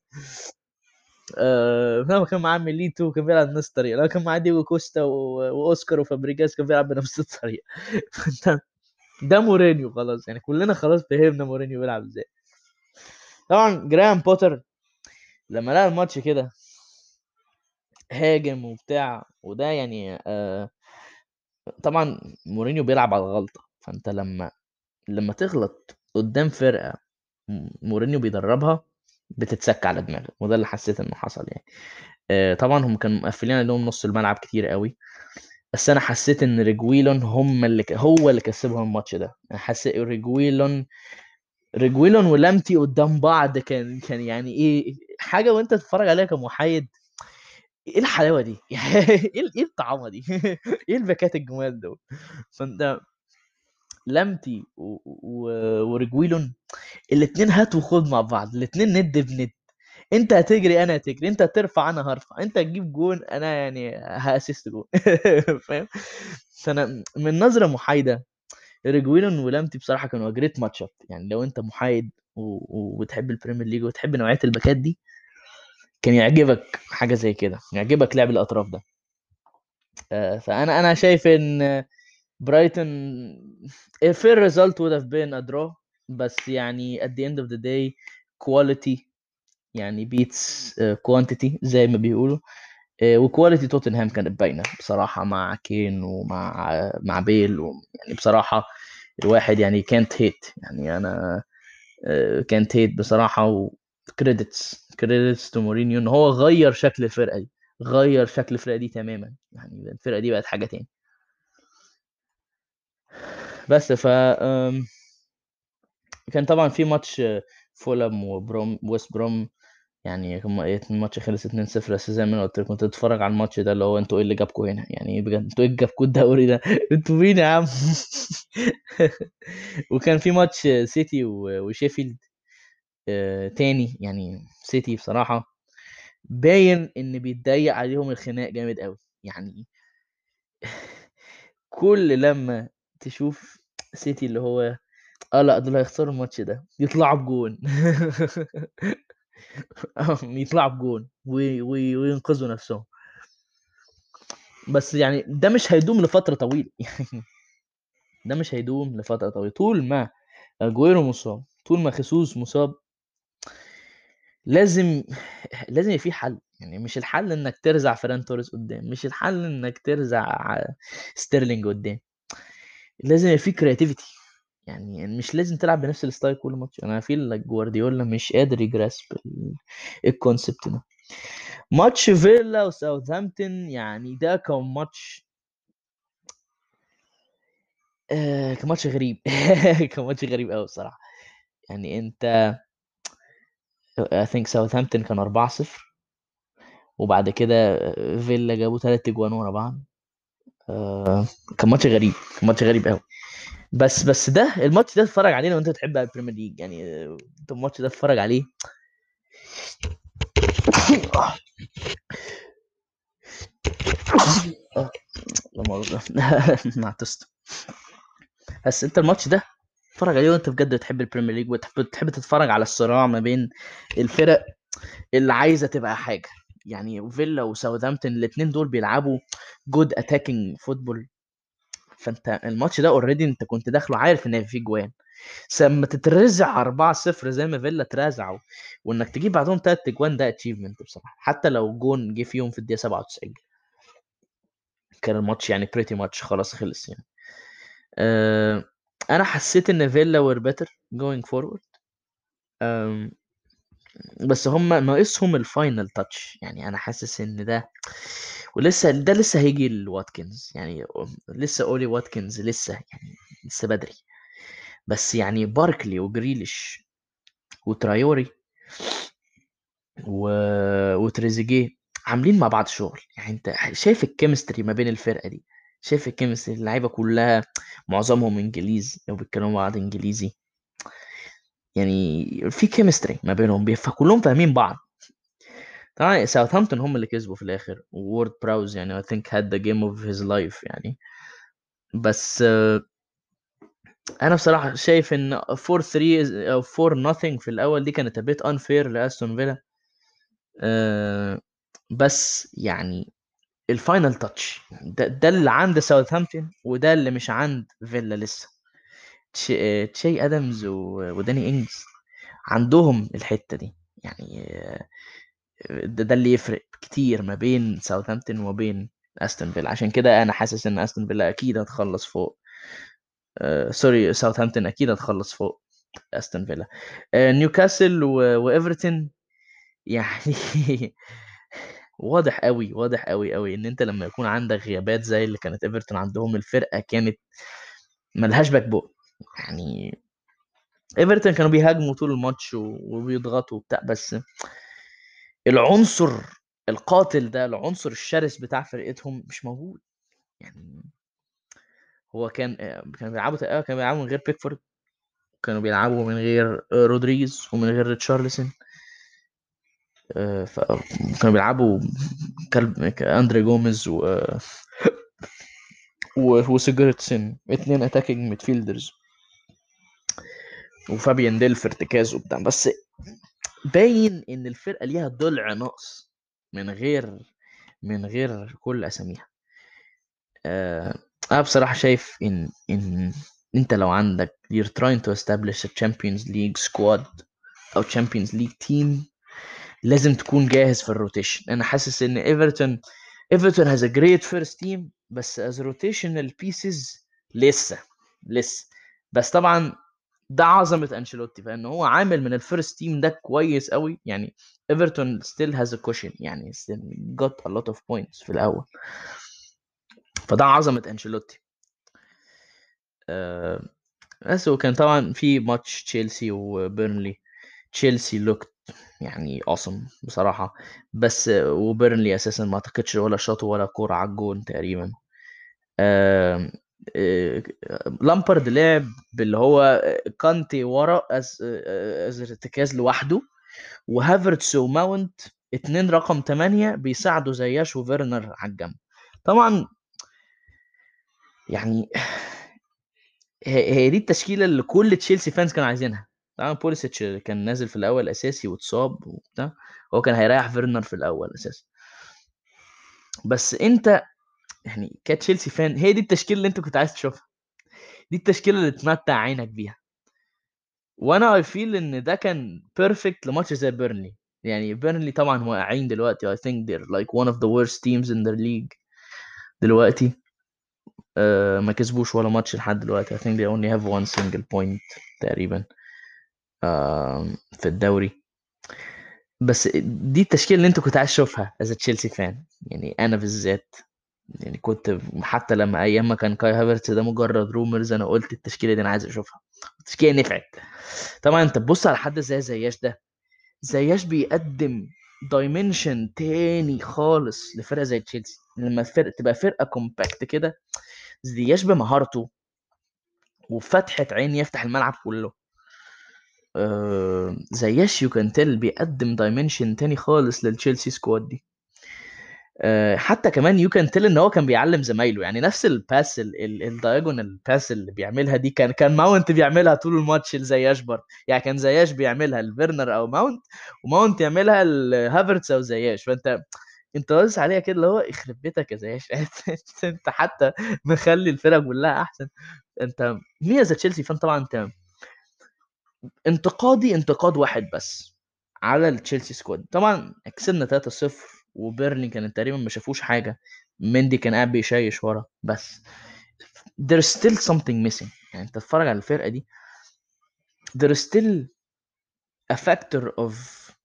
آه لما كان معاه ميليتو كان بيلعب بنفس الطريقه لما كان معاه ديجو كوستا واوسكار وفابريجاس كان بيلعب بنفس الطريقه ده مورينيو خلاص يعني كلنا خلاص فهمنا مورينيو بيلعب ازاي طبعا جرام بوتر لما لقى الماتش كده هاجم وبتاع وده يعني آه طبعا مورينيو بيلعب على الغلطه فانت لما لما تغلط قدام فرقه مورينيو بيدربها بتتسك على دماغك وده اللي حسيت انه حصل يعني آه طبعا هم كانوا مقفلين عليهم نص الملعب كتير قوي بس انا حسيت ان ريجويلون هم اللي ك... هو اللي كسبهم الماتش ده انا حسيت ريجويلون ريجويلون ولامتي قدام بعض كان كان يعني ايه حاجه وانت تتفرج عليها كمحايد ايه الحلاوه دي ايه ايه الطعامه دي ايه الباكات الجمال دول فانت لامتي و... و... وريجويلون الاثنين هات وخد مع بعض الاثنين ند بند انت هتجري انا هتجري انت هترفع انا هرفع انت هتجيب جون انا يعني هاسست جون فاهم فانا من نظره محايده ريجويلون ولامتي بصراحه كانوا جريت ماتش اب يعني لو انت محايد وبتحب البريمير ليج وتحب نوعيه الباكات دي كان يعجبك حاجه زي كده يعجبك لعب الاطراف ده فانا انا شايف ان برايتون a fair result would have been a draw بس يعني at the end of the day quality يعني beats uh, quantity زي ما بيقولوا uh, وكواليتي توتنهام كانت باينه بصراحه مع كين ومع مع بيل يعني بصراحه الواحد يعني كانت هيت يعني انا كانت هيت بصراحه وكريدتس كريدتس تو مورينيو ان هو غير شكل الفرقه دي غير شكل الفرقه دي تماما يعني الفرقه دي بقت حاجه تاني بس ف كان طبعا في ماتش فولم وبروم ويست بروم يعني هم إيه، الماتش خلص 2-0 بس زي ما انا قلت لك كنت تتفرج على الماتش ده اللي هو انتوا ايه اللي جابكم هنا يعني إيه بجد انتوا ايه اللي جابكم الدوري ده انتوا مين يا عم وكان في ماتش سيتي و- وشيفيلد آه، تاني يعني سيتي بصراحة باين ان بيتضيق عليهم الخناق جامد قوي يعني كل لما تشوف سيتي اللي هو اه لا دول هيخسروا الماتش ده يطلعوا بجون آه، يطلعوا بجون وي- وي- وينقذوا نفسهم بس يعني ده مش هيدوم لفترة طويلة يعني ده مش هيدوم لفترة طويلة طول ما اجويرو مصاب طول ما خيسوس مصاب لازم لازم يبقى في حل يعني مش الحل انك ترزع فران توريس قدام مش الحل انك ترزع ستيرلينج قدام لازم يبقى في كرياتيفيتي يعني مش لازم تلعب بنفس الستايل كل ماتش انا في لك جوارديولا مش قادر يجراسب الكونسبت ده ماتش فيلا وساوثهامبتون يعني ده كان ماتش آه كان ماتش غريب كان ماتش غريب قوي بصراحه يعني انت I think ساوثهامبتون كان 4-0 وبعد كده فيلا جابوا ثلاث اجوان ورا بعض آه كان ماتش غريب كان ماتش غريب قوي بس بس ده الماتش ده تتفرج عليه لو انت بتحب البريمير ليج يعني آه، انت الماتش ده تتفرج عليه آه، لا مؤاخذة مع تست بس انت الماتش ده تتفرج عليه وانت بجد بتحب البريمير ليج وتحب تحب تتفرج على الصراع ما بين الفرق اللي عايزه تبقى حاجه يعني فيلا وساوثهامبتون الاثنين دول بيلعبوا جود اتاكينج فوتبول فانت الماتش ده اوريدي انت كنت داخله عارف ان في جوان بس لما تترزع 4 0 زي ما فيلا اترزعوا وانك تجيب بعدهم ثلاث اجوان ده اتشيفمنت بصراحه حتى لو جون جه فيهم في الدقيقه 97 كان الماتش يعني بريتي ماتش خلاص خلص يعني أه انا حسيت ان فيلا وير بيتر جوينج فورورد بس هم ناقصهم الفاينل تاتش يعني انا حاسس ان ده ولسه ده لسه هيجي لواتكنز يعني لسه اولي واتكنز لسه يعني لسه بدري بس يعني باركلي وجريليش وترايوري و... وتريزيجيه عاملين مع بعض شغل يعني انت شايف الكيمستري ما بين الفرقه دي شايف الكيمستري اللعيبه كلها معظمهم انجليز او بيتكلموا مع بعض انجليزي يعني في كيمستري ما بينهم بي- فكلهم فاهمين بعض طبعا ساوثهامبتون هم اللي كسبوا في الاخر وورد براوز يعني I think had the game of his life يعني بس آه، انا بصراحه شايف ان 4 3 او 4 nothing في الاول دي كانت a bit unfair لاستون فيلا آه، بس يعني الفاينل تاتش ده, ده اللي عند ساوثهامبتون وده اللي مش عند فيلا لسه تشي, تشي ادمز و- وداني انجز عندهم الحته دي يعني آه، ده, ده اللي يفرق كتير ما بين ساوثهامبتون وبين استون فيلا عشان كده انا حاسس ان استون فيلا اكيد هتخلص فوق آه سوري ساوثهامبتون اكيد هتخلص فوق استون فيلا آه نيوكاسل و- وايفرتون يعني واضح قوي واضح قوي قوي ان انت لما يكون عندك غيابات زي اللي كانت ايفرتون عندهم الفرقه كانت ملهاش باك بون يعني ايفرتون كانوا بيهاجموا طول الماتش و- وبيضغطوا وبتاع بس العنصر القاتل ده العنصر الشرس بتاع فرقتهم مش موجود يعني هو كان كانوا بيلعبوا تقريبا كانوا بيلعبوا من غير بيكفورد كانوا بيلعبوا من غير رودريجز ومن غير ريتشارلسون آه، ف- كانوا بيلعبوا كلب اندري جوميز و و- وسيجرتسن اتنين اتاكينج ميدفيلدرز وفابيان ديل في ارتكاز وبتاع بس باين ان الفرقه ليها ضلع ناقص من غير من غير كل اساميها آه، انا بصراحه شايف ان ان انت لو عندك you're trying to establish a Champions League squad او Champions League team لازم تكون جاهز في الروتيشن انا حاسس ان ايفرتون ايفرتون has a great first team بس as rotational pieces لسه لسه بس طبعا ده عظمه انشيلوتي فان هو عامل من الفيرست تيم ده كويس قوي يعني ايفرتون still has a cushion يعني still got a lot of points في الاول فده عظمه انشيلوتي آه بس وكان طبعا في ماتش تشيلسي وبيرنلي تشيلسي لوكت يعني awesome بصراحة بس وبيرنلي أساسا ما أعتقدش ولا شاطوا ولا كورة على الجون تقريبا آم، آه، لامبرد لعب باللي هو كانتي ورا از از ارتكاز لوحده وهافرتس وماونت اتنين رقم تمانية بيساعدوا زياش وفيرنر على الجنب طبعا يعني هي هي دي التشكيله اللي كل تشيلسي فانز كانوا عايزينها طبعا بوليسيتش كان نازل في الاول اساسي واتصاب وبتاع هو كان هيريح فيرنر في الاول اساسا بس انت يعني كتشيلسي فان هي دي التشكيله اللي انت كنت عايز تشوفها دي التشكيله اللي تمتع عينك بيها وانا اي فيل ان ده كان بيرفكت لماتش زي بيرنلي يعني بيرنلي طبعا واقعين دلوقتي I think they're like one of the worst teams in the league دلوقتي آه ما كسبوش ولا ماتش لحد دلوقتي I think they only have one single point تقريبا آه في الدوري بس دي التشكيله اللي انت كنت عايز تشوفها از تشيلسي فان يعني انا بالذات يعني كنت حتى لما ايام ما كان كاي هافرتس ده مجرد رومرز انا قلت التشكيله دي انا عايز اشوفها التشكيله نفعت طبعا انت تبص على حد زي زياش ده زياش بيقدم دايمنشن تاني خالص لفرقه زي تشيلسي لما الفرق تبقى فرقه كومباكت كده زياش بمهارته وفتحة عين يفتح الملعب كله آه زياش يو كان تيل بيقدم دايمنشن تاني خالص للتشيلسي سكواد دي آه حتى كمان يو كان تيل ان هو كان بيعلم زمايله يعني نفس الباس الدايجونال باس اللي بيعملها دي كان كان ماونت بيعملها طول الماتش لزياش برضه يعني كان زياش بيعملها لفيرنر او ماونت وماونت يعملها لهافرتس او زياش فانت انت باصص عليها كده اللي هو يخرب بيتك يا زياش انت حتى مخلي الفرق كلها احسن انت مين از تشيلسي فان طبعا انت انتقادي انتقاد واحد بس على التشيلسي سكواد طبعا كسبنا 3-0 وبيرلي كان تقريبا ما شافوش حاجه مندي كان قاعد بيشيش ورا بس there's still something missing يعني انت تتفرج على الفرقه دي there's still a factor of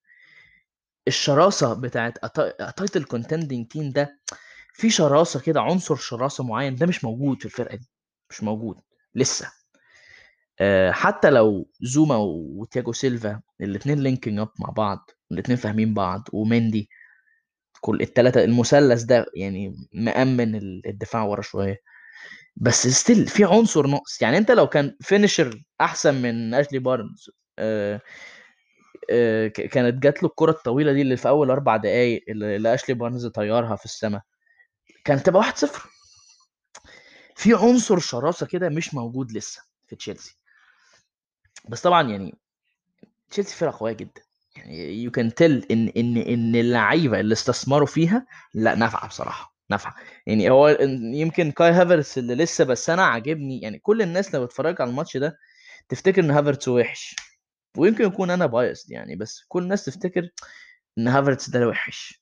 الشراسه بتاعت تايتل كونتندنج تيم ده في شراسه كده عنصر شراسه معين ده مش موجود في الفرقه دي مش موجود لسه آه، حتى لو زوما وتياجو سيلفا الاثنين لينكينج اب مع بعض الاثنين فاهمين بعض ومندي كل الثلاثه المثلث ده يعني مأمن الدفاع ورا شويه بس ستيل في عنصر ناقص يعني انت لو كان فينيشر احسن من اشلي بارنز آه آه كانت جات له الكره الطويله دي اللي في اول اربع دقائق اللي اشلي بارنز طيرها في السماء كانت تبقى 1-0 في عنصر شراسه كده مش موجود لسه في تشيلسي بس طبعا يعني تشيلسي فرقه قويه جدا يعني يو كان تيل ان ان ان اللعيبه اللي استثمروا فيها لا نافعه بصراحه نافعه يعني هو يمكن كاي هافرتس اللي لسه بس انا عاجبني يعني كل الناس لو اتفرجت على الماتش ده تفتكر ان هافرتس وحش ويمكن يكون انا بايست يعني بس كل الناس تفتكر ان هافرتس ده وحش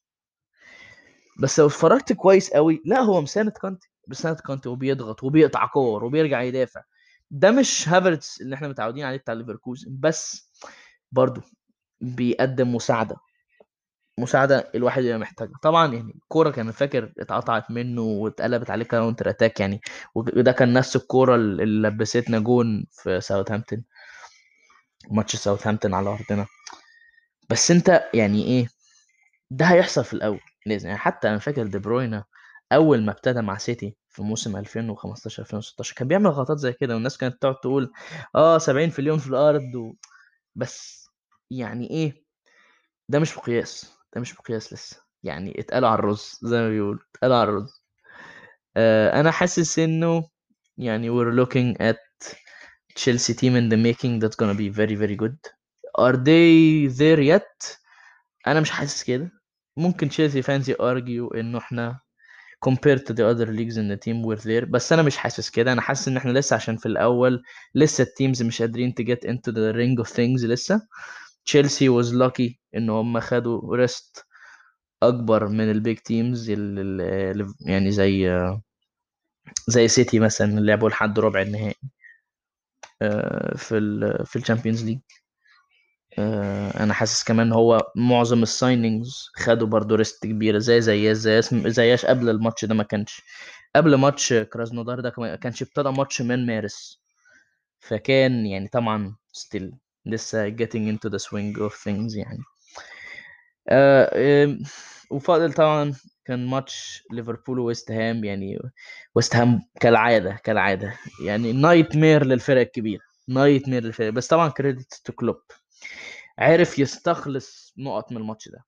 بس لو اتفرجت كويس قوي لا هو مساند كانتي بساند كانتي وبيضغط وبيقطع كور وبيرجع يدافع ده مش هافرتس اللي احنا متعودين عليه بتاع ليفركوزن بس برضه بيقدم مساعده مساعده الواحد يبقى محتاجها طبعا يعني الكوره كان فاكر اتقطعت منه واتقلبت عليه كاونتر اتاك يعني وده كان نفس الكوره اللي لبستنا جون في ساوثهامبتون ماتش ساوثهامبتون على ارضنا بس انت يعني ايه ده هيحصل في الاول لازم يعني حتى انا فاكر دي بروينا اول ما ابتدى مع سيتي في موسم 2015 2016 كان بيعمل غلطات زي كده والناس كانت تقعد تقول اه 70 في اليوم في الارض و... بس يعني ايه ده مش مقياس ده مش مقياس لسه يعني اتقال على الرز زي ما بيقول اتقال على الرز آه انا حاسس انه يعني we're looking at Chelsea team in the making that's gonna be very very good are they there yet انا مش حاسس كده ممكن تشيلسي فانز argue انه احنا compared to the other leagues in the team were there بس انا مش حاسس كده انا حاسس ان احنا لسه عشان في الاول لسه التيمز مش قادرين to get into the ring of things لسه تشيلسي was lucky ان هم خدوا ريست اكبر من البيج تيمز يعني زي زي سيتي مثلا اللي لعبوا لحد ربع النهائي في ال في الشامبيونز ليج انا حاسس كمان هو معظم السايننجز خدوا برضو ريست كبيره زي زي زي زياش قبل الماتش ده ما كانش قبل ماتش كرازنودار ده ما كانش ابتدى ماتش من مارس فكان يعني طبعا still لسه getting into the swing of things يعني آه وفاضل طبعا كان ماتش ليفربول وويست هام يعني ويست هام كالعاده كالعاده يعني نايت مير للفرق الكبيره نايت مير للفرق بس طبعا كريدت تو كلوب عرف يستخلص نقط من الماتش ده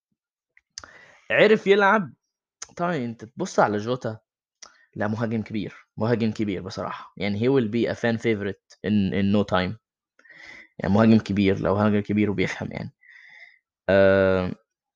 عرف يلعب طبعا انت تبص على جوتا لا مهاجم كبير مهاجم كبير بصراحه يعني he will be a fan favorite in in no time يعني مهاجم كبير لو مهاجم كبير وبيفهم يعني أه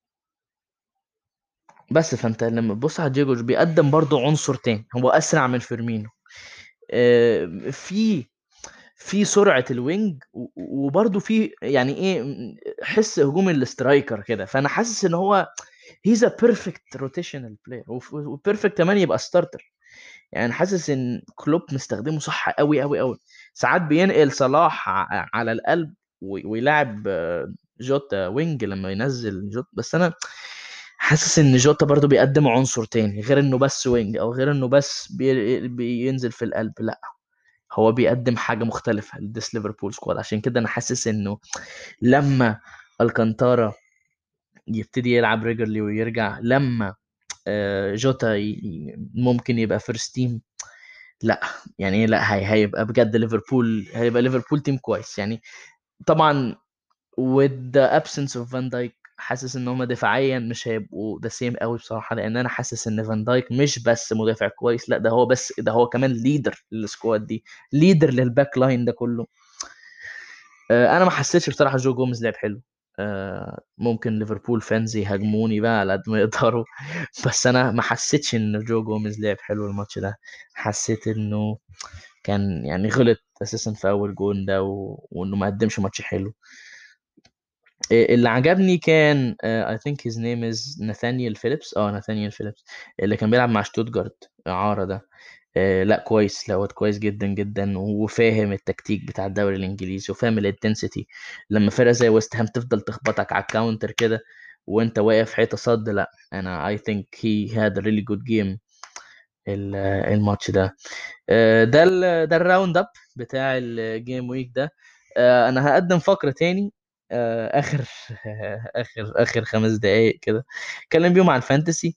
بس فانت لما تبص على دييجو بيقدم برضه عنصر تاني هو اسرع من فيرمينو أه في في سرعه الوينج وبرده في يعني ايه حس هجوم الاسترايكر كده فانا حاسس ان هو هيز ا بيرفكت روتيشنال بلاير وبيرفكت كمان يبقى ستارتر يعني حاسس ان كلوب مستخدمه صح قوي قوي قوي ساعات بينقل صلاح على القلب ويلعب جوتا وينج لما ينزل جوتا بس انا حاسس ان جوتا برضو بيقدم عنصر تاني غير انه بس وينج او غير انه بس بي بينزل في القلب لا هو بيقدم حاجه مختلفه لديس ليفربول سكواد عشان كده انا حاسس انه لما الكانتارا يبتدي يلعب ريجرلي ويرجع لما جوتا ممكن يبقى فيرست تيم لا يعني لا هي هيبقى بجد ليفربول هيبقى ليفربول تيم كويس يعني طبعا with the absence of فان دايك حاسس ان هم دفاعيا مش هيبقوا ده سيم قوي بصراحه لان انا حاسس ان فان دايك مش بس مدافع كويس لا ده هو بس ده هو كمان ليدر للسكواد دي ليدر للباك لاين ده كله انا ما حسيتش بصراحه جو جوميز لعب حلو ممكن ليفربول فانز يهاجموني بقى على قد ما يقدروا بس انا ما حسيتش ان جو جوميز لعب حلو الماتش ده حسيت انه كان يعني غلط اساسا في اول جون ده و... وانه ما قدمش ماتش حلو اللي عجبني كان اي ثينك هيز نيم از ناثانيال فيليبس اه ناثانيال فيليبس اللي كان بيلعب مع شتوتجارت اعاره ده آه لا كويس لا كويس جدا جدا وفاهم التكتيك بتاع الدوري الانجليزي وفاهم الانتنسيتي لما فرقه زي ويست هام تفضل تخبطك على الكاونتر كده وانت واقف حيطه صد لا انا اي ثينك هي هاد ريلي جود جيم الماتش ده آه ده ال ده الراوند اب بتاع الجيم ويك ده آه انا هقدم فقره تاني اخر اخر اخر خمس دقايق كده اتكلم بيهم عن الفانتسي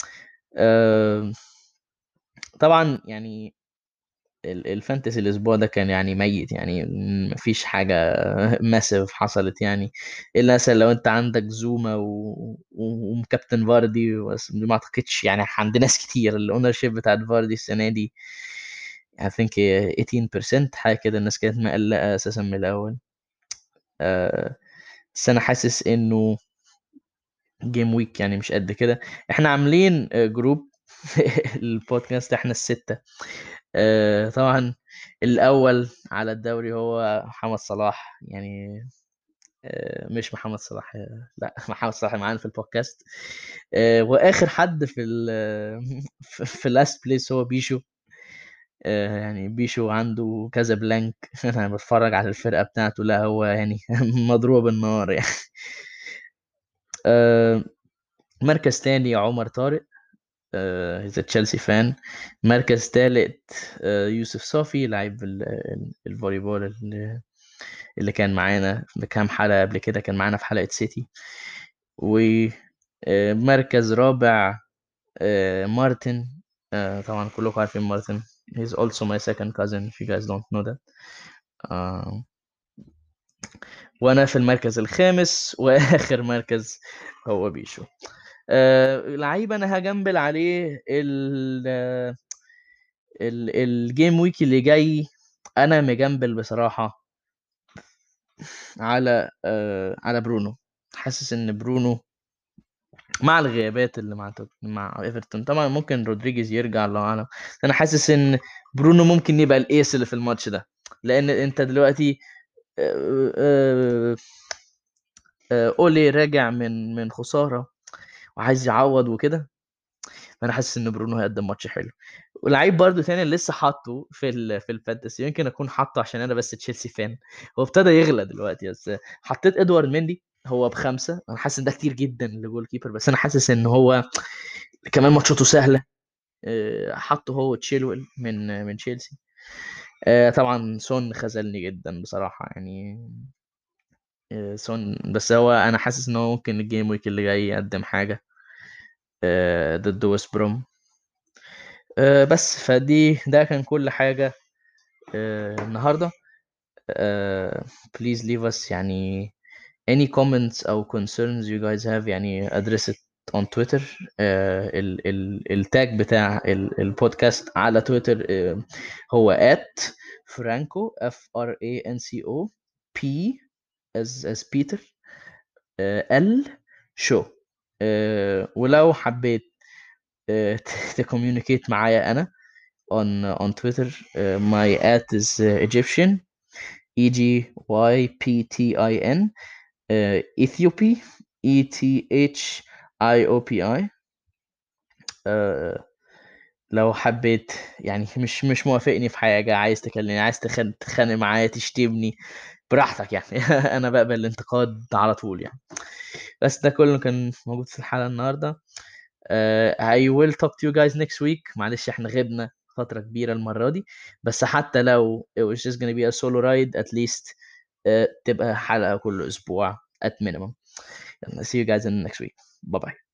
طبعا يعني الفانتسي الاسبوع ده كان يعني ميت يعني مفيش حاجه ماسيف حصلت يعني الا مثلا لو انت عندك زوما و... وكابتن فاردي ما اعتقدش يعني عند ناس كتير الاونر شيب بتاعت فاردي السنه دي I think 18% حاجه كده الناس كانت مقلقه اساسا من الاول آه بس انا حاسس انه جيم ويك يعني مش قد كده احنا عاملين جروب البودكاست احنا الستة آه طبعا الاول على الدوري هو محمد صلاح يعني آه مش محمد صلاح لا محمد صلاح معانا في البودكاست آه واخر حد في ال في اللاست بليس هو بيشو يعني بيشو عنده كذا بلانك انا بتفرج على الفرقه بتاعته لا هو يعني مضروب بالنار يعني مركز تاني عمر طارق هيز تشيلسي فان مركز تالت يوسف صافي لعيب الفولي بول اللي كان معانا بكام حلقه قبل كده كان معانا في حلقه سيتي ومركز رابع مارتن طبعا كلكم عارفين مارتن he's also my second cousin if you guys don't know that uh, وانا في المركز الخامس واخر مركز هو بيشو uh, لعيب انا هجنبل عليه ال ال الجيم ويك اللي جاي انا مجنبل بصراحه على uh, على برونو حاسس ان برونو مع الغيابات اللي مع مع ايفرتون طبعا ممكن رودريجيز يرجع الله اعلم انا حاسس ان برونو ممكن يبقى الايس اللي في الماتش ده لان انت دلوقتي اولي راجع من من خساره وعايز يعوض وكده فانا حاسس ان برونو هيقدم ماتش حلو ولعيب برضو تاني اللي لسه حاطه في ال في الفانتسي يمكن اكون حاطه عشان انا بس تشيلسي فان هو ابتدى يغلى دلوقتي بس حطيت ادوارد مندي هو بخمسه انا حاسس ان ده كتير جدا لجول كيبر بس انا حاسس ان هو كمان ماتشاته سهله حطه هو تشيلويل من من تشيلسي آه طبعا سون خذلني جدا بصراحة يعني آه سون بس هو انا حاسس ان هو ممكن الجيم ويك اللي جاي يقدم حاجة آه ضد ويست بروم آه بس فدي ده كان كل حاجة آه النهاردة آه please leave us يعني any comments أو concerns you guys have يعني address it on Twitter آه ال ال التاج بتاع ال البودكاست على تويتر آه هو at فرانكو F R A N C O P as as Peter آه L show آه ولو حبيت آه تكوميونيكيت معايا أنا on on Twitter uh, my at is uh, Egyptian E G Y P T I N uh, Ethiopia E T H I O P I uh, لو حبيت يعني مش مش موافقني في حاجة عايز تكلمني عايز تخن- تتخانق معايا تشتمني براحتك يعني أنا بقبل الانتقاد على طول يعني بس ده كله كان موجود في الحلقة النهاردة uh, I will talk to you guys next week معلش احنا غبنا فترة كبيرة المرة دي بس حتى لو it was just gonna be a solo ride at least uh, تبقى حلقة كل أسبوع at minimum see you guys in the next week bye bye